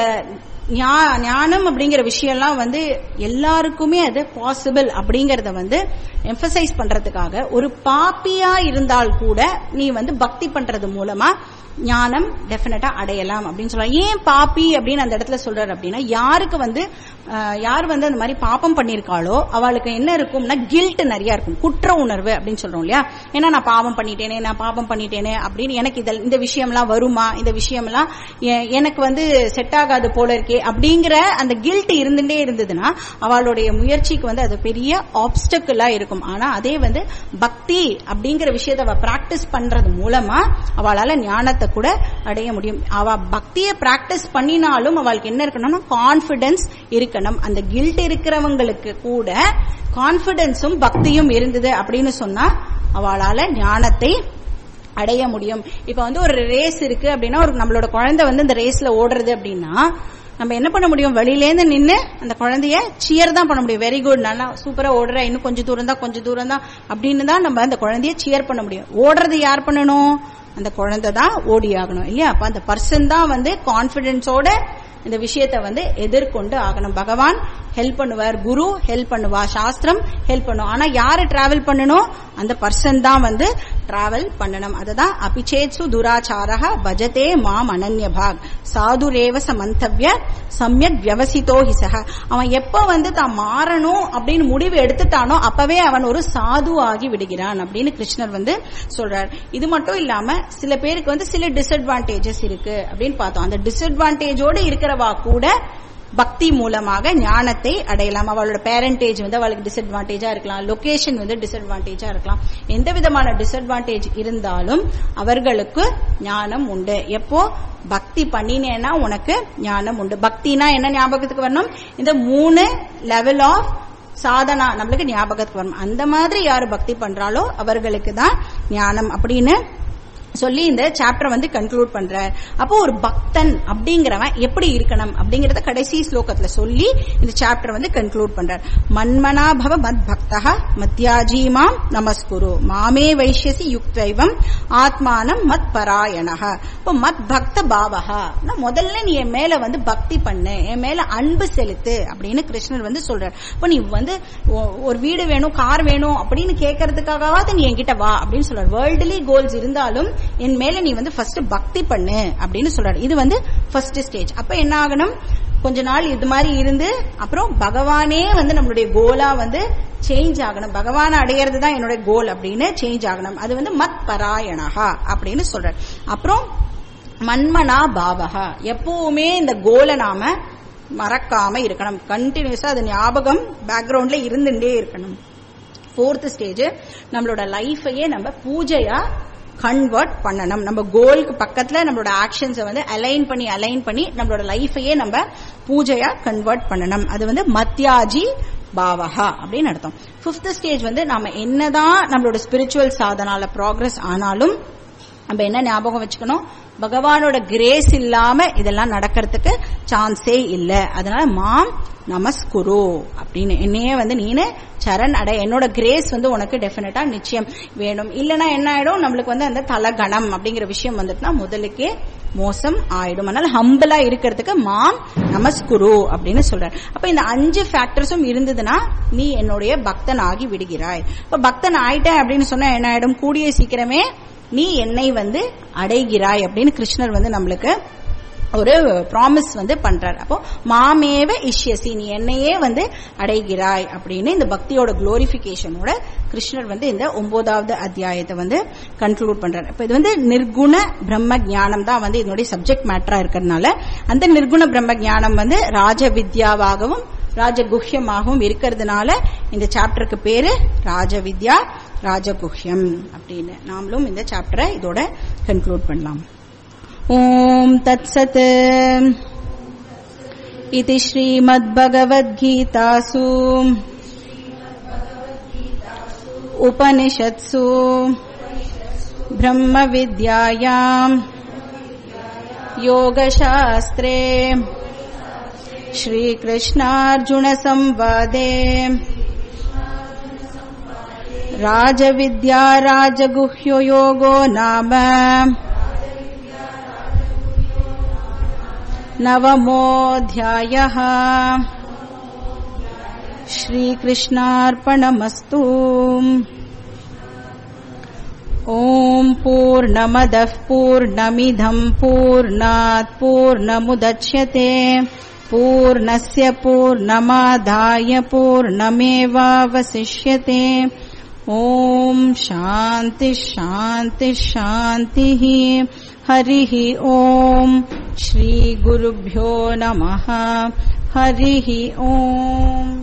ஞா- ஞானம் அப்படிங்கிற விஷயம்லாம் வந்து எல்லாருக்குமே அது பாசிபிள் அப்படிங்கறத வந்து எம்பசைஸ் பண்றதுக்காக ஒரு பாப்பியா இருந்தால் கூட நீ வந்து பக்தி பண்றது மூலமா ஞானம் டெஃபினட்டா அடையலாம் அப்படின்னு சொல்றாங்க ஏன் பாப்பி அப்படின்னு அந்த இடத்துல சொல்றாரு அப்படின்னா யாருக்கு வந்து அஹ், யார் வந்து அந்த மாதிரி பாப்பம் பண்ணிருக்காளோ அவளுக்கு என்ன இருக்கும்னா கில்ட் நிறைய இருக்கும் குற்ற உணர்வு அப்படின்னு சொல்றோம் இல்லையா ஏன்னா நான் பாவம் பண்ணிட்டேனே நான் பாவம் பண்ணிட்டேனே அப்படின்னு எனக்கு இதில் இந்த விஷயம்லாம் வருமா இந்த விஷயம்லாம் எ- எனக்கு வந்து செட் ஆகாது போல இருக்கே அப்படிங்கிற அந்த கில்ட் இருந்துட்டே இருந்ததுன்னா அவளுடைய முயற்சிக்கு வந்து அது பெரிய ஆப்ஸ்டக்கிளா இருக்கும் ஆனா அதே வந்து பக்தி அப்படிங்கிற விஷயத்தை அவ பிராக்டிஸ் பண்றது மூலமா அவளால ஞானத்தை கூட அடைய முடியும் அவ பக்தியை பிராக்டிஸ் பண்ணினாலும் அவளுக்கு என்ன இருக்கணும்னா கான்பிடன்ஸ் இருக்கணும் அந்த கில்ட் இருக்கிறவங்களுக்கு கூட கான்பிடன்ஸும் பக்தியும் இருந்தது அப்படின்னு சொன்னா அவளால ஞானத்தை அடைய முடியும் இப்ப வந்து ஒரு ரேஸ் இருக்கு அப்படின்னா ஒரு நம்மளோட குழந்தை வந்து இந்த ரேஸ்ல ஓடுறது அப்படின்னா நம்ம என்ன பண்ண முடியும் வெளியிலேருந்து நின்னு அந்த குழந்தைய சியர் தான் பண்ண முடியும் வெரி குட் நல்லா சூப்பரா ஓடுற இன்னும் கொஞ்சம் தூரம் தான் கொஞ்சம் தூரம் தான் அப்படின்னு தான் நம்ம அந்த குழந்தைய சியர் பண்ண முடியும் ஓடுறது யார் பண்ணணும் அந்த குழந்தை தான் ஓடி ஆகணும் இல்லையா அப்ப அந்த பர்சன் தான் வந்து கான்பிடன்ஸோட இந்த விஷயத்தை வந்து எதிர்கொண்டு ஆகணும் பகவான் ஹெல்ப் பண்ணுவார் குரு ஹெல்ப் பண்ணுவா சாஸ்திரம் ஹெல்ப் பண்ணும் ஆனா யாரு டிராவல் பண்ணணும் அந்த பர்சன் தான் வந்து டிராவல் பண்ணணும் அதுதான் அபிச்சேத்சு துராச்சாரக பஜதே மாம் அனன்ய பாக் சாதுரேவ சமந்தவ்ய சமயக் வியவசித்தோ ஹிசக அவன் எப்ப வந்து தான் மாறணும் அப்படின்னு முடிவு எடுத்துட்டானோ அப்பவே அவன் ஒரு சாது ஆகி விடுகிறான் அப்படின்னு கிருஷ்ணர் வந்து சொல்றார் இது மட்டும் இல்லாம சில பேருக்கு வந்து சில டிஸ்அட்வான்டேஜஸ் இருக்கு அப்படின்னு பார்த்தோம் அந்த டிஸ்அட்வான்டேஜோட இருக்கிறவா கூட பக்தி மூலமாக ஞானத்தை அடையலாம் அவளோட பேரண்டேஜ் வந்து அவளுக்கு டிஸ்அட்வான்டேஜா இருக்கலாம் லொகேஷன் வந்து டிஸ்அட்வான்டேஜா இருக்கலாம் எந்த விதமான டிஸ்அட்வான்டேஜ் இருந்தாலும் அவர்களுக்கு ஞானம் உண்டு எப்போ பக்தி பண்ணினேன்னா உனக்கு ஞானம் உண்டு பக்தினா என்ன ஞாபகத்துக்கு வரணும் இந்த மூணு லெவல் ஆஃப் சாதனா நம்மளுக்கு ஞாபகத்துக்கு வரும் அந்த மாதிரி யாரு பக்தி பண்றாலோ அவர்களுக்கு தான் ஞானம் அப்படின்னு சொல்லி இந்த சாப்டர் வந்து கன்க்ளூட் பண்றார் அப்போ ஒரு பக்தன் அப்படிங்கிறவன் எப்படி இருக்கணும் அப்படிங்கறத கடைசி ஸ்லோகத்துல சொல்லி இந்த சாப்டர் வந்து கன்க்ளூட் பண்றார் மன்மனா பவ மத் பக்தா மத்யாஜி மாம் நமஸ்குரு மாமே வைஷ்யசி யுக்தைவம் ஆத்மானம் மத் பராயணக இப்போ மத் பக்த பாவகா நான் முதல்ல நீ என் மேல வந்து பக்தி பண்ணு என் மேல அன்பு செலுத்து அப்படின்னு கிருஷ்ணர் வந்து சொல்றார் இப்போ நீ வந்து ஒ- ஒரு வீடு வேணும் கார் வேணும் அப்படின்னு கேட்கறதுக்காகவாது நீ என்கிட்ட வா அப்படின்னு சொல்றாரு வேர்ல்டுலி கோல்ஸ் இருந்தாலும் என் மேல நீ வந்து ஃபர்ஸ்ட் பக்தி பண்ணு அப்படின்னு சொல்றாரு இது வந்து ஃபர்ஸ்ட் ஸ்டேஜ் அப்ப என்ன ஆகணும் கொஞ்ச நாள் இது மாதிரி இருந்து அப்புறம் பகவானே வந்து நம்மளுடைய கோலா வந்து சேஞ்ச் ஆகணும் பகவானை அடையிறது தான் என்னுடைய கோல் அப்படின்னு சேஞ்ச் ஆகணும் அது வந்து மத் பராயணகா அப்படின்னு சொல்றாரு அப்புறம் மன்மனா பாவகா எப்பவுமே இந்த கோலை நாம மறக்காம இருக்கணும் கண்டினியூஸா அது ஞாபகம் பேக்ரவுண்ட்ல இருந்துட்டே இருக்கணும் ஃபோர்த் ஸ்டேஜ் நம்மளோட லைஃபையே நம்ம பூஜையா கன்வெர்ட் பண்ணணும் நம்ம கோலுக்கு பக்கத்துல நம்மளோட ஆக்ஷன்ஸை வந்து அலைன் பண்ணி அலைன் பண்ணி நம்மளோட லைஃபையே நம்ம பூஜையா கன்வெர்ட் பண்ணணும் அது வந்து மத்தியாஜி பாவகா அப்படின்னு அர்த்தம் ஃபிஃப்த் ஸ்டேஜ் வந்து நாம என்னதான் நம்மளோட ஸ்பிரிச்சுவல் சாதனால ப்ராக்ரஸ் ஆனாலும் நம்ம என்ன ஞாபகம் வச்சுக்கணும் பகவானோட கிரேஸ் இல்லாம இதெல்லாம் நடக்கிறதுக்கு சான்ஸே இல்ல அதனால மாம் நமஸ்குரு அப்படின்னு என்னையே வந்து நீனு சரண் அடை என்னோட கிரேஸ் வந்து உனக்கு டெஃபினட்டா நிச்சயம் வேணும் இல்லனா என்ன ஆயிடும் நம்மளுக்கு வந்து அந்த தலகணம் அப்படிங்கிற விஷயம் வந்துட்டுனா முதலுக்கே மோசம் ஆயிடும் அதனால ஹம்பிளா இருக்கிறதுக்கு மாம் நமஸ்குரு அப்படின்னு சொல்றாரு அப்ப இந்த அஞ்சு ஃபேக்டர்ஸும் இருந்ததுன்னா நீ என்னுடைய பக்தன் ஆகி விடுகிறாய் இப்ப பக்தன் ஆயிட்டேன் அப்படின்னு சொன்னா என்ன ஆயிடும் கூடிய சீக்கிரமே நீ என்னை வந்து அடைகிறாய் அப்படின்னு கிருஷ்ணர் வந்து நம்மளுக்கு ஒரு ப்ராமிஸ் வந்து பண்றார் அப்போ மாமேவ இஷ்யசி நீ என்னையே வந்து அடைகிறாய் அப்படின்னு இந்த பக்தியோட குளோரிபிகேஷனோட கிருஷ்ணர் வந்து இந்த ஒன்பதாவது அத்தியாயத்தை வந்து கன்க்ளூட் பண்றாரு அப்ப இது வந்து நிர்குண பிரம்ம ஞானம் தான் வந்து இதனுடைய சப்ஜெக்ட் மேட்டரா இருக்கிறதுனால அந்த நிர்குண பிரம்ம ஞானம் வந்து ராஜ வித்யாவாகவும் ராஜகுஹ்யமாகவும் இருக்கிறதுனால இந்த சாப்டருக்கு பேரு ராஜவித்யா ராஜகுஹ்யம் அப்படின்னு நாமளும் இந்த சாப்டரை இதோட கன்க்ளூட் பண்ணலாம் ॐ तत्सत् इति श्रीमद्भगवद्गीतासु उपनिषत्सु ब्रह्मविद्यायाम् योगशास्त्रे श्रीकृष्णार्जुनसंवादे राजविद्या राजगुह्यो योगो नाम नवमोऽध्यायः श्रीकृष्णार्पणमस्तु ॐ पूर्णमदः पूर्णमिदम् पूर्णात् पूर्णमुदच्यते पूर्णस्य पूर्णमादाय पूर्णमेवावशिष्यते ॐ शान्तिः शान्तिः शान्तिः हरिः ॐ श्रीगुरुभ्यो नमः हरिः ॐ